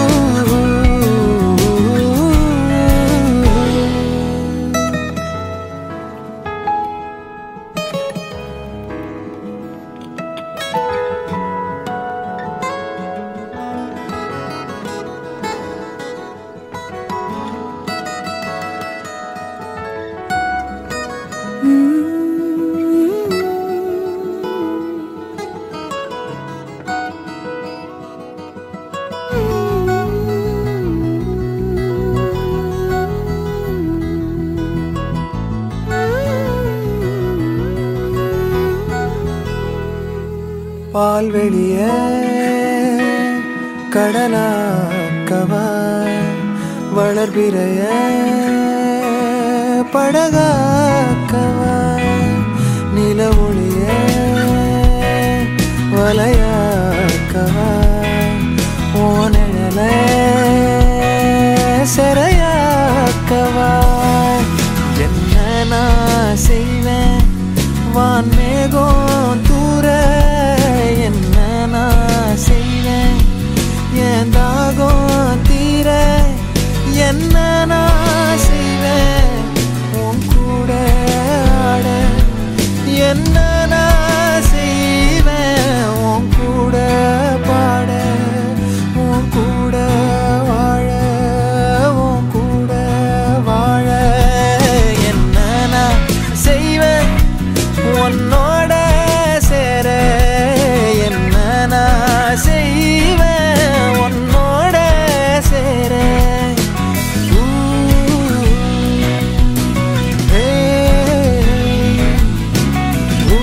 பால்வெளிய கடலாக்கவா வளர்பிறைய படகாக்கவா நில ஒளிய வலையாக்கவா ஓனழல சிறையாக்கவா என்ன நான் செய்வேன் வான் மேகம் தூர என்ன நான் செய்வேன் என் தாகம் தீர என்ன நான் செய்வேன் உன் கூட ஆட என்ன நான் செய்வேன் உன் கூட பாட உன் கூட வாழ உன் கூட வாழ என்ன நான் செய்வேன் உன்னோட சேர என்ன நான் செய்வேன் உன்னோட சேர ஊ, ஹே, ஊ,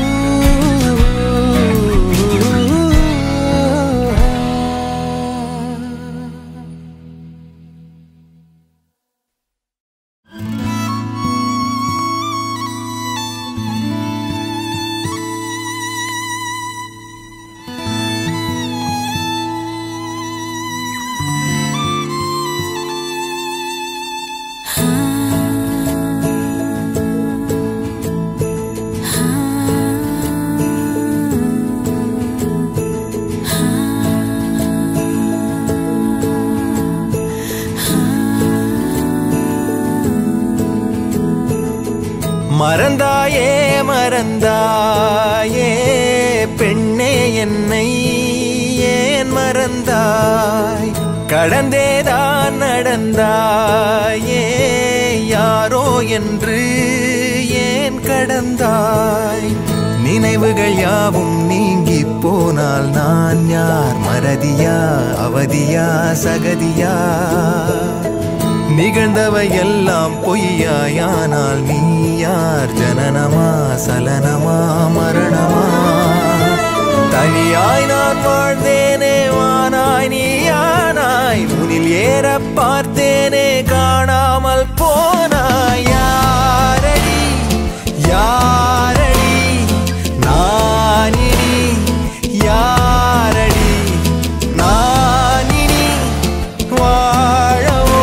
மறந்தாயே மறந்தாயே பெண்ணே என்னை ஏன் மறந்தாய் கடந்தேதான் நடந்தாயே யாரோ என்று ஏன் கடந்தாய் நினைவுகள் யாவும் நீங்கி போனால் நான் யார் மறதியா அவதியா சகதியா நிகழ்ந்தவை எல்லாம் பொய்யாயானால் நீ யார் ஜனனமா சலனமா மரணமா தனியாய் நான் வாழ்ந்தேனே வானாய் நீயானாய் உனில் ஏற பார்த்தேனே காணாமல் போனாய் யாரடி யாரடி நானினி யாரடி நானினி வாழவோ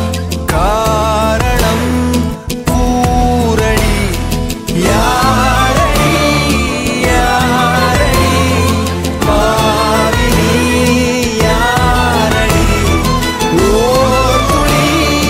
காரணம் கூறடி யாரடி யாரடி பாவினி யாரடி ஓர் துளி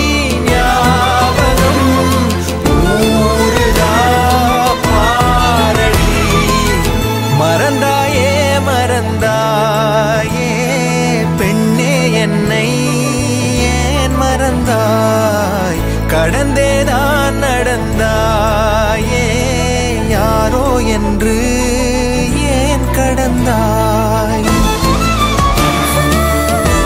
ஞாபகம் ஊறுதா பாரடி மறந்தாயே மறந்தாயே பெண்ணே என்னை ஏன் மறந்தாய் கடந்தேதான் நடந்தாயே யாரோ என்று ஏன் கடந்தாய்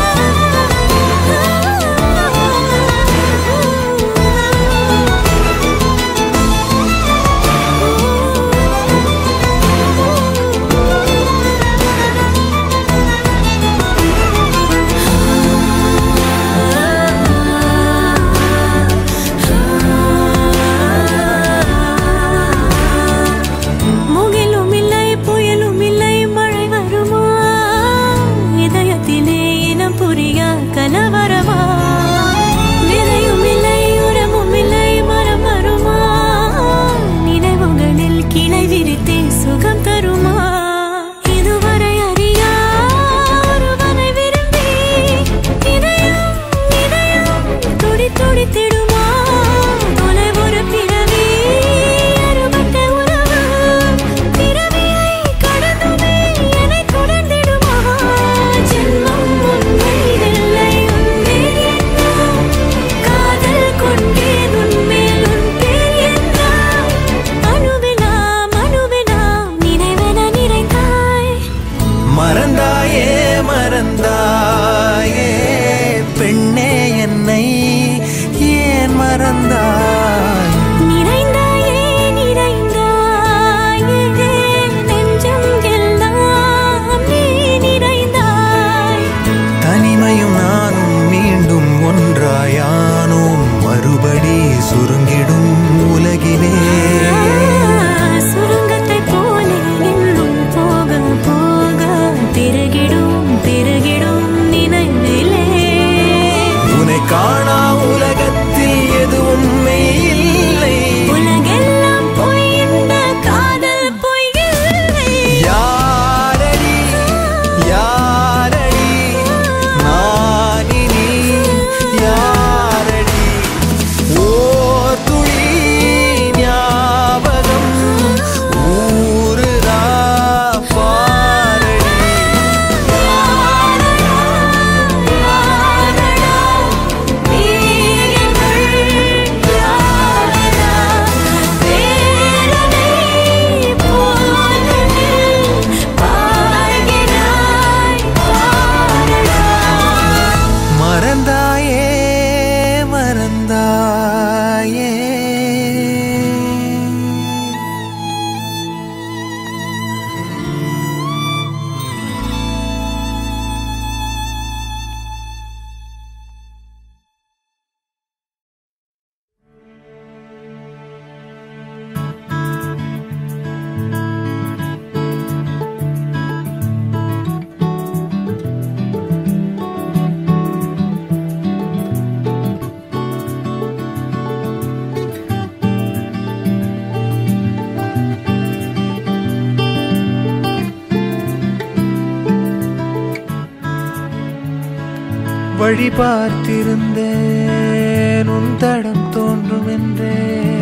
வழி பார்த்திருந்தேன் உன் தடம் தோன்றும் என்றே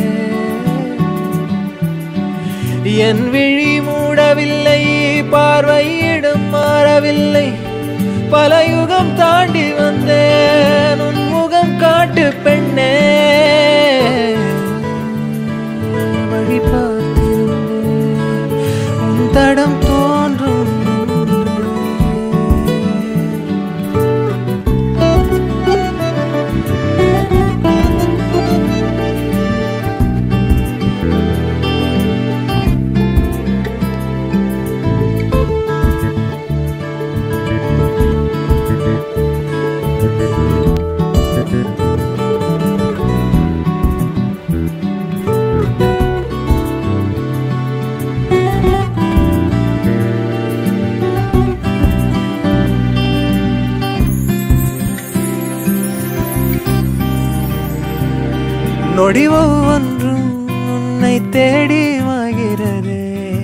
என் விழி மூடவில்லை பார்வையிடம் மாறவில்லை பல யுகம் தாண்டி வந்தேன் உன் முகம் காட்டு பெண்ணே வழி பார்த்திருந்தேன் உன் தடம் தோன்றும் நொடி ஒவ்வொன்றும் உன்னை தேடி மாகிறதே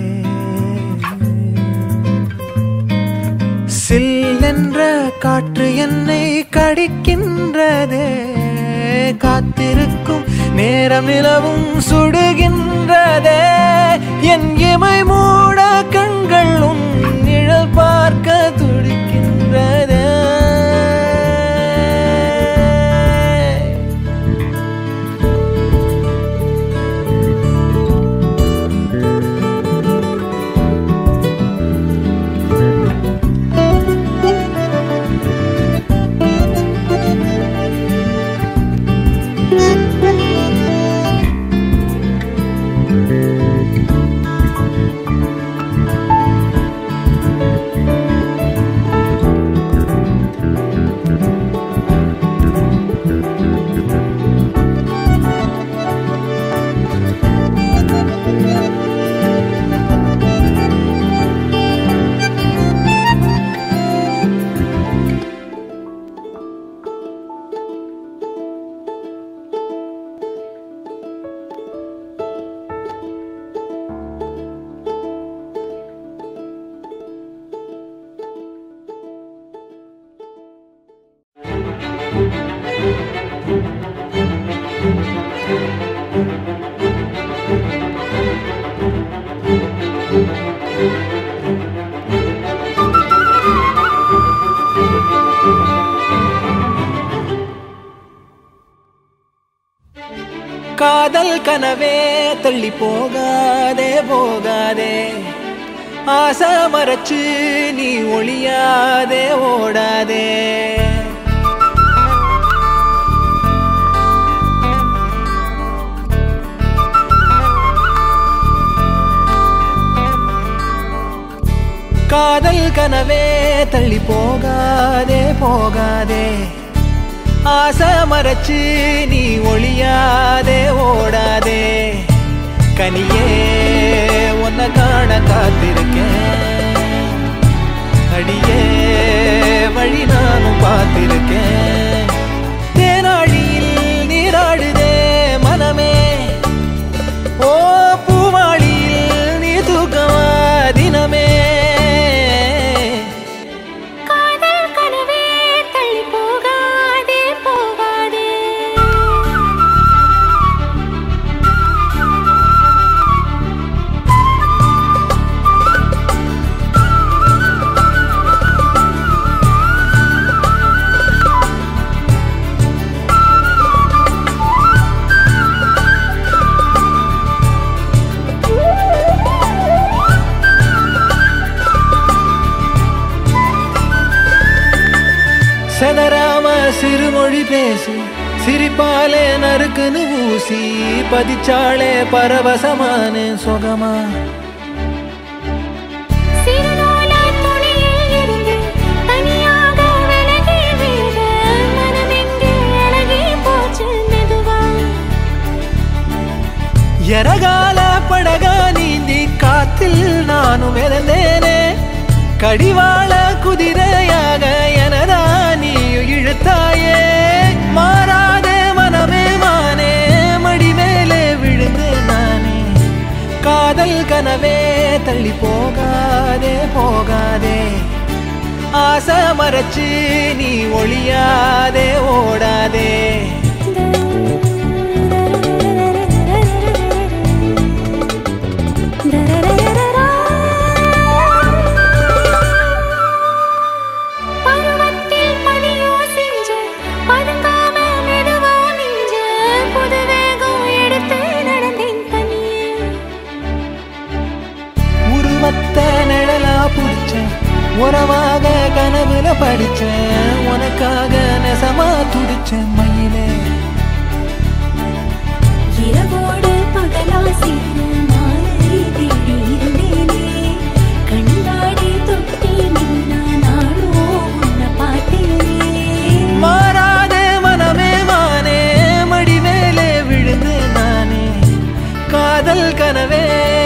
சில்லென்ற காற்று என்னை கடிக்கின்றதே காத்திருக்கும் நேரம் நிலவும் சுடுகின்றதே என் இமை மூட கண்கள் உன் நிழல் பார்க்க துடிக்கின்றதே காதல் கனவே தள்ளி போகாதே போகாதே ஆசை மறைச்சு நீ ஒளியாதே ஓடாதே காதல் கனவே தள்ளி போகாதே போகாதே ஆசை மறைச்சு நீ ஒளியாதே ஓடாதே கனியே உன்னை காண காத்திருக்கேன் அடியே வழி நானும் பார்த்திருக்கேன் தேனாழியில் நீராடுதே மனமே ஓ பூவாளியில் நீ தூக்கமா தினமே காதல் கனவே தள்ளி போகாதே போகாதே செதறாம சிறுமொழி பேசு சிரிப்பாலே நறுக்குன்னு ஊசி பதிச்சாளே பரவசமான சுகமா சிறுநூலா துணியில் இருந்து தனியாக விலகி விட மனமெங்கே அழகி போச்சு மெதுவா எரகால படகா நீந்தி காத்தில் நானும் இழந்தேனே கடிவாள குதிரையாக எனதா நீ இழுத்தாயே மாறாதே மனமே மானே மடி மேலே விழுந்தேன் நானே காதல் கனவே தள்ளி போகாதே போகாதே ஆசை மறைச்சு நீ ஒளியாதே ஓடாதே பருவத்தில் பனியோ செஞ்ச பதுங்காம மெதுவா நிஞ்ச புது வேகம் எடுத்து நடந்தேன் தனியே உருவத்தை நிழலா புடிச்சேன் உறவாக கனவுல படிச்சேன் உனக்காக நெசமா துடிச்சேன் மயிலே இரவோடு பகலா சேரும் மாலை தேடி இருந்தேனே கண்காடி தொட்டி நின்னா நாளோ உன்னை பார்த்தேனே மாறாத மனமே மானே மடி மேலே விழுந்து நானே காதல் கனவே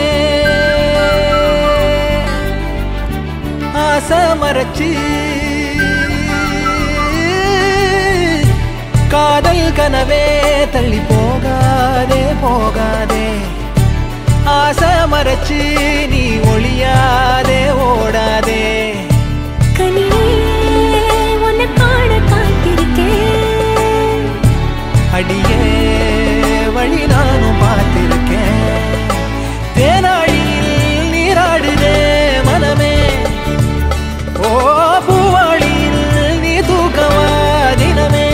ஆசை மறைச்சு காதல் கனவே தள்ளி போகாதே போகாதே ஆசை மறைச்சு நீ ஒளியாதே ஓடாதே கனியே உன்னை காண காத்திருக்கேன் அடியே வழி நானும் பார்த்திருக்கேன் தேனாழியில் நீராடுதே மனமே ஓ பூவாளியில் நீ தூக்கவா தினமே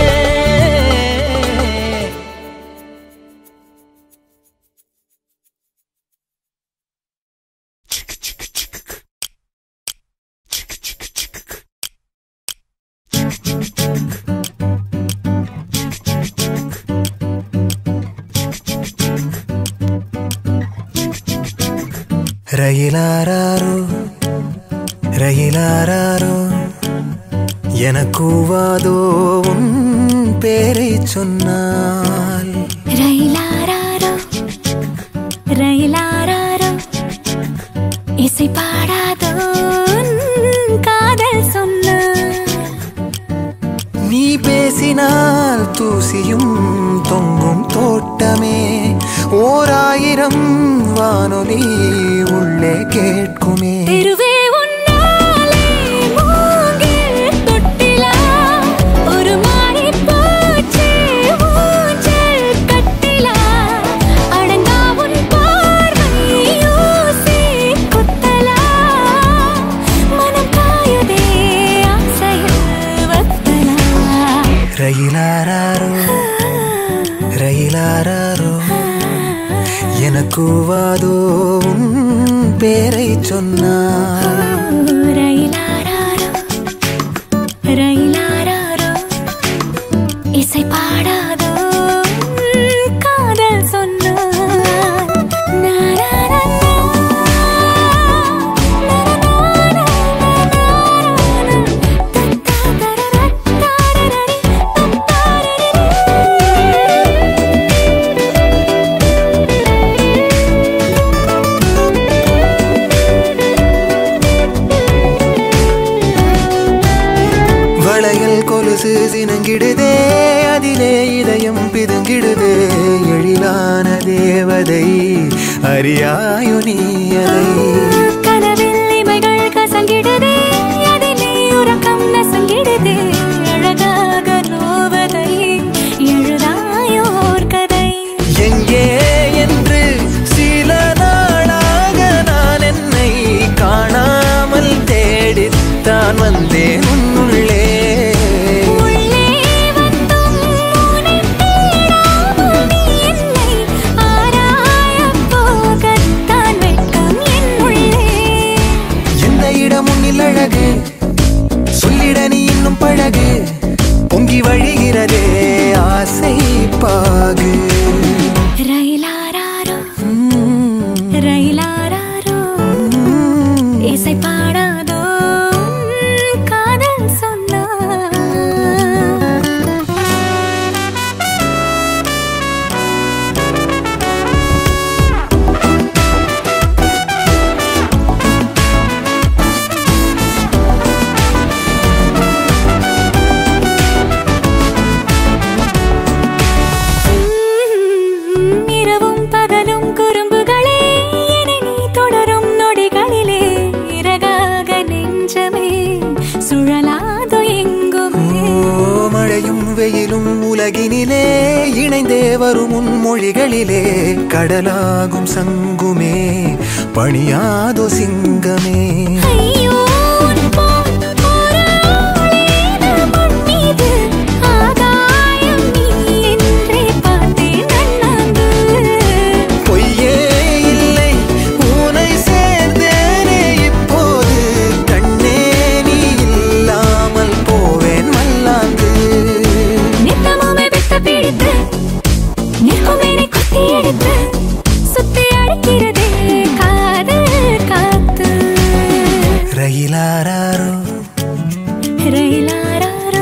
ரயிலாரோ ரயிலாரோ எனக்கூவாதோ உன் பேரை சொன்னால் ரயிலாரோ ரயிலாரோ இசை பாடாதோ உன் காதல் சொன்ன நீ பேசினால் தூசியும் தொங்கும் தோட்டமே ஓராயிரம் வானொலி உள்ளே கேட்குமே தெருவே உன்னாலே மூங்கில் தொட்டிலா ஒரு மாறி போச்சு ஊஞ்சல் கட்டிலா அடங்கா உன் பார்வை ஊசி குத்தலா மனம் காயுதே ஆசையில் வத்தலா ரயிலாரோ ரயிலாரோ எனக்கூவாதோ உன் பேரை சொன்னால் ரயிலாரோ ரயிலாரோ இசை பாடாதோ உன் காதல் சொன்னால் நாராரா, நாராரா, நாராரா, தத்தாரரா, தாரரரி, தத்தாரரரி. வளையல் கொலுசு சினங்கிடுதே அதிலே இதயம் பிதுங்கிடுதே எழிலான தேவதை அறியாயோ நீ அதை கனவில் இமைகள் கசங்கிடுதே அதிலே உறக்கம் நசங்கிடுதே அழகாக நோவதை எழுதாயோர் கதை எங்கே என்று சில நாளாக நான் என்னை காணாமல் தேடித்தான் வந்தேன் உன்னுள்ளே உள்ளே வந்தும் உனைத் தேடாமல் நீ என்னை ஆராயப் போகத்தான் வெட்கம் என் உள்ளே எந்த இடம் உன்னில் அழகு சொல்லிட நீ இன்னும் பழகு பொங்கி வழிகிறதே ஆசை பாகு ரயிலாரோ உம், ரயிலாரோ இசை பாடாதோ உன் காதல் சொன்னா இரவும் பகலும் குறும்புகளே என்னை நீ தொடரும் நொடிகளிலே இறகாத மொழிகளிலே கடலாகும் சங்குமே பணியாதோ சிங்கமே ஐயோ உன் போல் ஒரு ஆளேது மண் மீது ஆகாயம் நீ என்றே பார்த்தேன் அண்ணாந்து பொய்யே இல்லை உனை சேர்ந்தேனே இப்போது கண்ணே நீ இல்லாமல் போவேன் மல்லாந்து நித்தமுமே விட்டு பிடித்து நிற்குமேனை குத்தி எடுத்து சுத்தி அடிக்கிறதே காதல் காத்து ரயிலாரோ ரயிலாரோ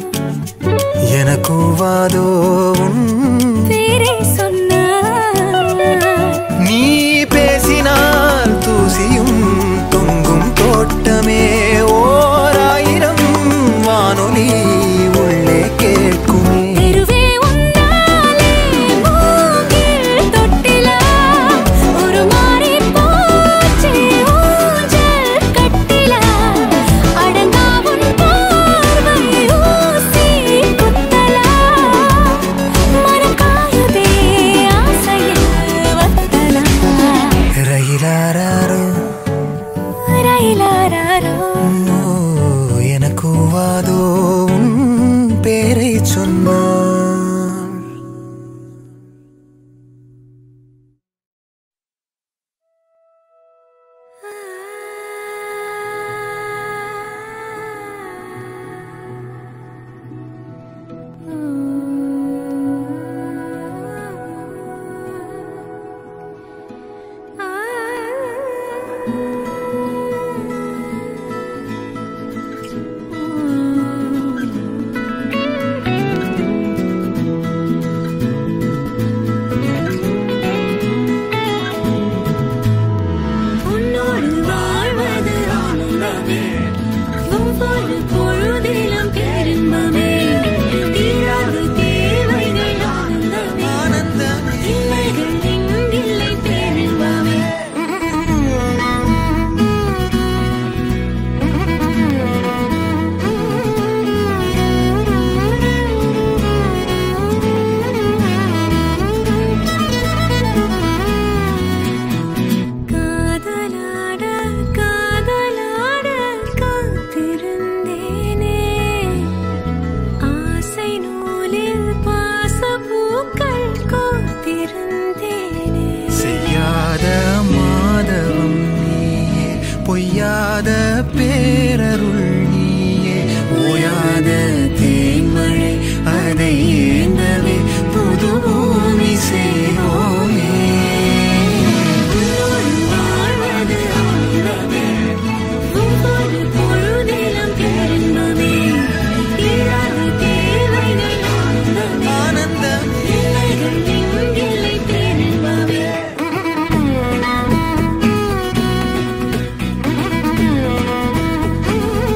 எனக்குவாதோ உன் பேரை சொன்னார் நீ பேசினால் தூசியும் தொங்கும் தோட்டமே ஓராயிரம் வானொலி உள்ளே கேட்குமே தெருவே உன்னாலே மூங்கில் தொட்டிலா ஒரு மாறி போச்சே ஊஞ்சல் கட்டிலா அடங்கா உன் பார்வை ஊசி குத்தலா மனம் காயுதே ஆசையில் வத்தலா ரயிலாரோ ரயிலாரோ எனக்குவாதோ உன் பேரை சொன்னான் உன்னோடு வாழ்வது ஆனந்தமே ஒவ்வொரு பொழுதிலும் பேரின்பமே தீராத தேவைகள் ஆனந்தமே இல்லைகள் எங்கில்லை பேரின்பமே காதலாட காதலாட காத்திருந்தேனே ஆசை நூலில் பாசப்பூக்கள் கோர்த்திருந்தேனே செய்யாத மாதவம் நீயே பொய்யாத பேரருள் நீயே ஓயாத தேன்மழை அதை ஏந்தவே புது பூமி செய்வோமே உன்னோடு வாழ்வது ஆனந்தமே ஒவ்வொரு பொழுதிலும் பேரின்பமே தீராத தேவைகள் ஆனந்தமே ஆனந்தமே இல்லைகள் எங்கில்லை பேரின்பமே ரயிலாரோ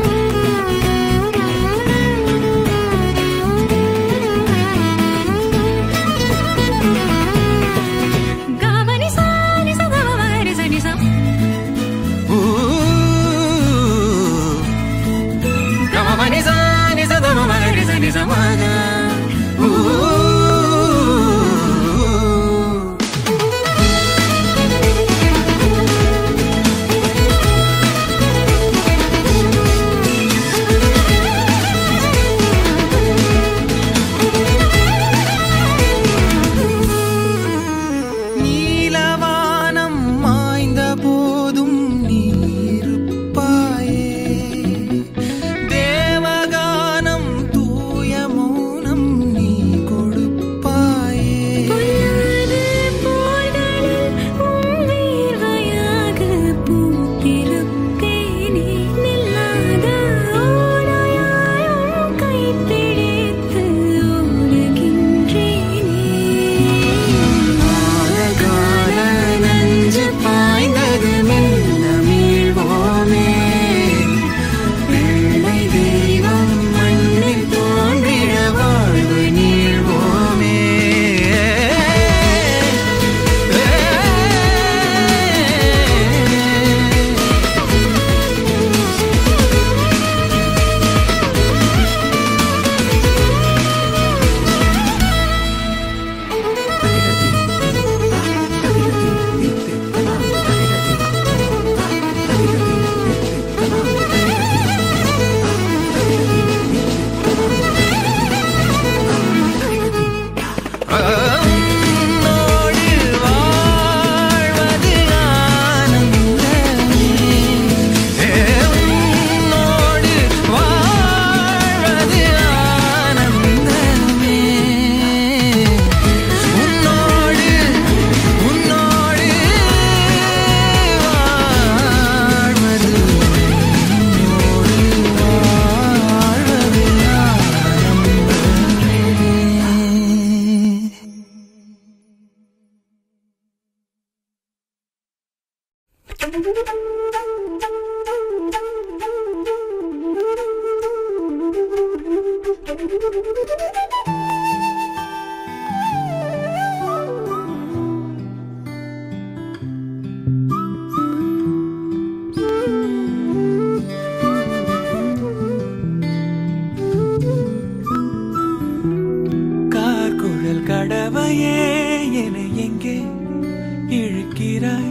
கார்குழல் கடவையே என எங்கே இழுக்கிறாய்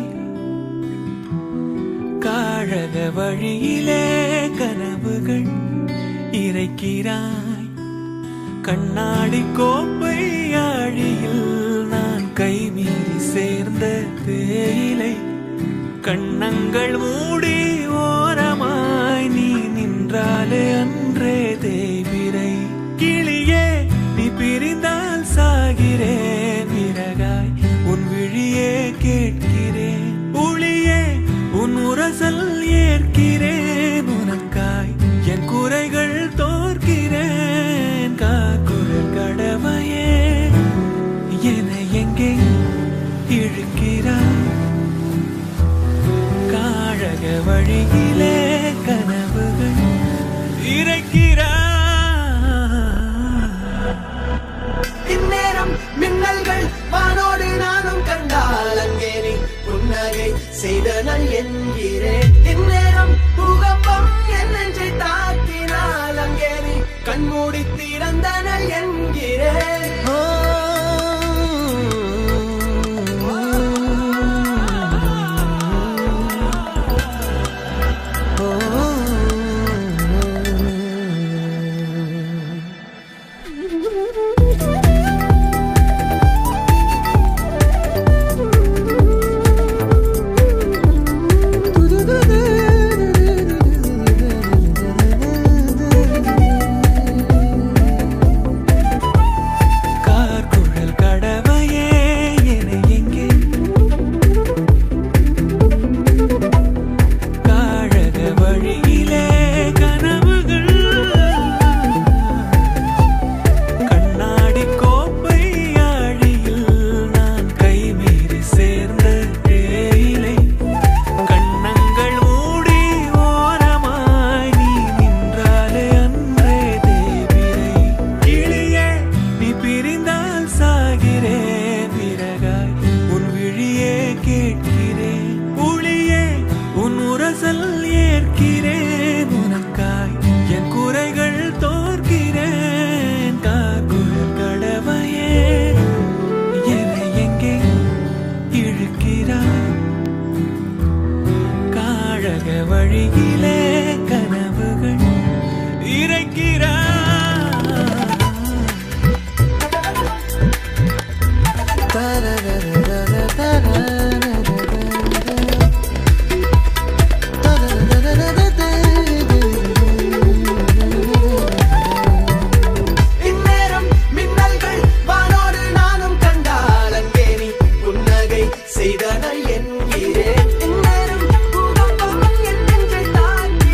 காழக வழியிலே கனவுகள் இறைக்கிறாய் கண்ணாடி கோப்பை ஆழியில் நான் கைமீறி சேர்ந்த தேயிலை கண்ணங்கள் மூடி ஓரமாய் நீ நின்றாலே அன்றே தேவிரை கிளியே நீ பிரிந்தால் சாகிறேன் விறகாய் உன் விழியே கேட்கிறேன் ஒளியே உன் உரசல் ஏற்கிறேன் உனக்காய் என் குறைகள் தோற்கிறேன் காக்குழல் கடவையே என எங்கே இழுக்கிறாய் காழக வழியிலே கனவுகள் இறைக்கிறாய் இந்நேரம் மின்னல்கள் வானோடு நானும் கண்டால் அங்கே நீ புன்னகை செய்தனல் என்கிறேன் இந்நேரம் பூகம்பம் என் நெஞ்சை தாக்கினால் அங்கே நீ கண்மூடி திறந்தனல் என்கிறேன் ஓ, கார்குழல் கடவையே என எங்கே காழக வழியிலே கனவுகள் கண்ணாடி கோப்பை ஆழியில் நான் கைமீறி சேர்ந்த தேயிலை கண்ணங்கள் மூடி ஓரமாய் நீ நின்றாலே அன்றே தேவிரை கிளியே நீ பிரிந்தால் சாகிறேன் விறகாய் உன் விழியே கேட்கிறேன் ஒளியே உன் உரசல் ஏற்கிறேன் உனக்காய் என் குறைகள் தோற்கிறேன் காக்குழல் கடவையே என எங்கே இழுக்கிறாய் காழக வழியிலே கனவுகள் இறைக்கிறாய் இந்நேரம் மின்னல்கள் வானோடு நானும் கண்டால் அங்கே நீ புன்னகை செய்தனல் என்கிறேன் இந்நேரம் பூகம்பம் என் நெஞ்சை தாக்கினால்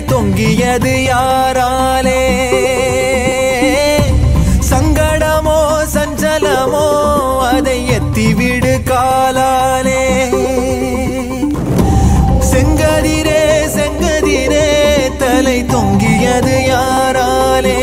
தொங்கியது யாராலே சங்கடமோ சஞ்சலமோ அதை எத்திவிடு காலாலே செங்கதிரே செங்கதிரே தலை தொங்கியது யாராலே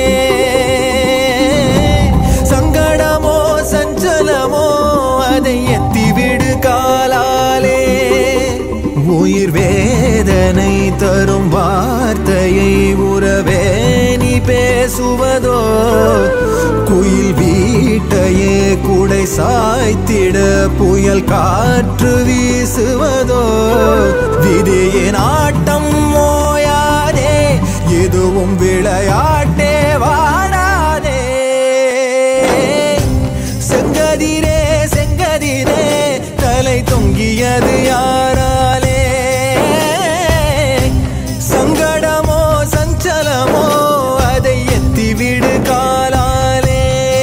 சங்கடமோ சஞ்சலமோ அதை எத்திவிடு காலாலே உயிர் வேதனை தரும் வார்த்தையை உறவே நீ பேசுவதோ குயில் வீட்டையே குடை சாய்த்திட புயல் காற்று வீசுவதோ விதியின் ஆட்டம் ஓயாதே எதுவும் விளையாட்டே வாடாதே செங்கதிரே செங்கதிரே தலை தொங்கியது யாராலே சங்கடமோ சஞ்சலமோ அதை எத்திவிடு காலாலே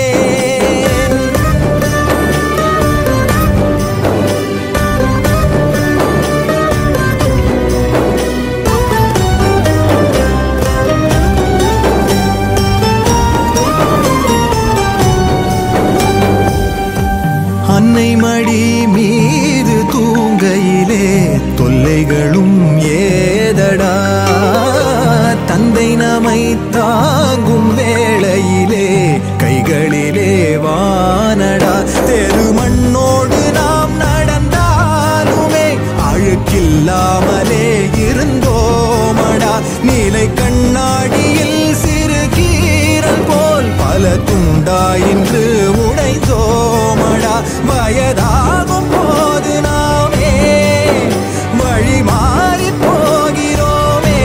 அன்னை மடி மீது தூங்கையிலே தொல்லைகளும் ஏதடா தந்தை நமை தாங்கும் வேளையிலே கைகளிலே வானடா தெரு மண்ணோடு நாம் நடந்தாலுமே அழுக்கில்லாமலே இருந்தோமடா நீலை கண்ணாடியில் சிறு கீரல் போல் பல துண்டா இன்று உடைந்தோமடா வயதாகும் போது நாமே வழி மாறி போகிறோமே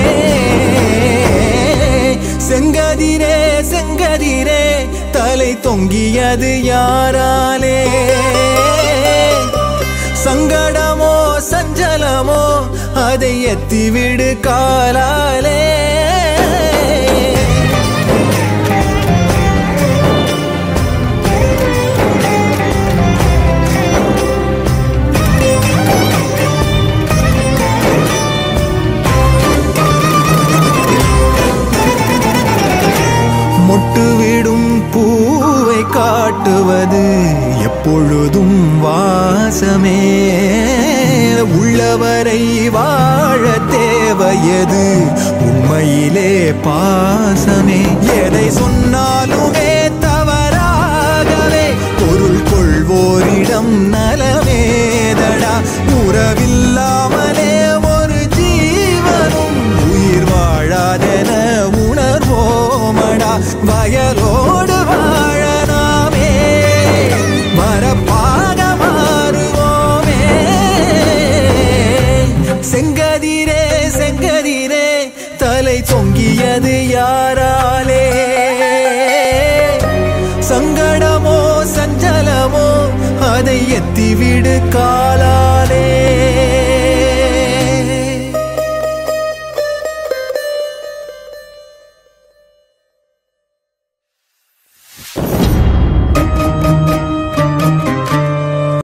செங்கதிரே செங்கதிரே தலை தொங்கியது யாராலே சங்கடமோ சஞ்சலமோ அதை எத்திவிடு காலாலே மொட்டுவிடும் பூவை காட்டுவது எப்பொழுதும் வாசமே உள்ளவரை வாழ தேவையது உண்மையிலே பாசமே எதை சொன்னாலுமே தவறாகவே பொருள் கொள்வோரிடம் நலமேதடா உறவில்லாமலே ஒரு ஜீவனும் உயிர் வாழாதென உணர்வோமடா வயலோடு வாழ நாமே மரப்பாக மாறுவோமே செங்கதிரே செங்கதிரே தலை தொங்கியது யாராலே சங்கடமோ சஞ்சலமோ அதை எத்திவிடு காலா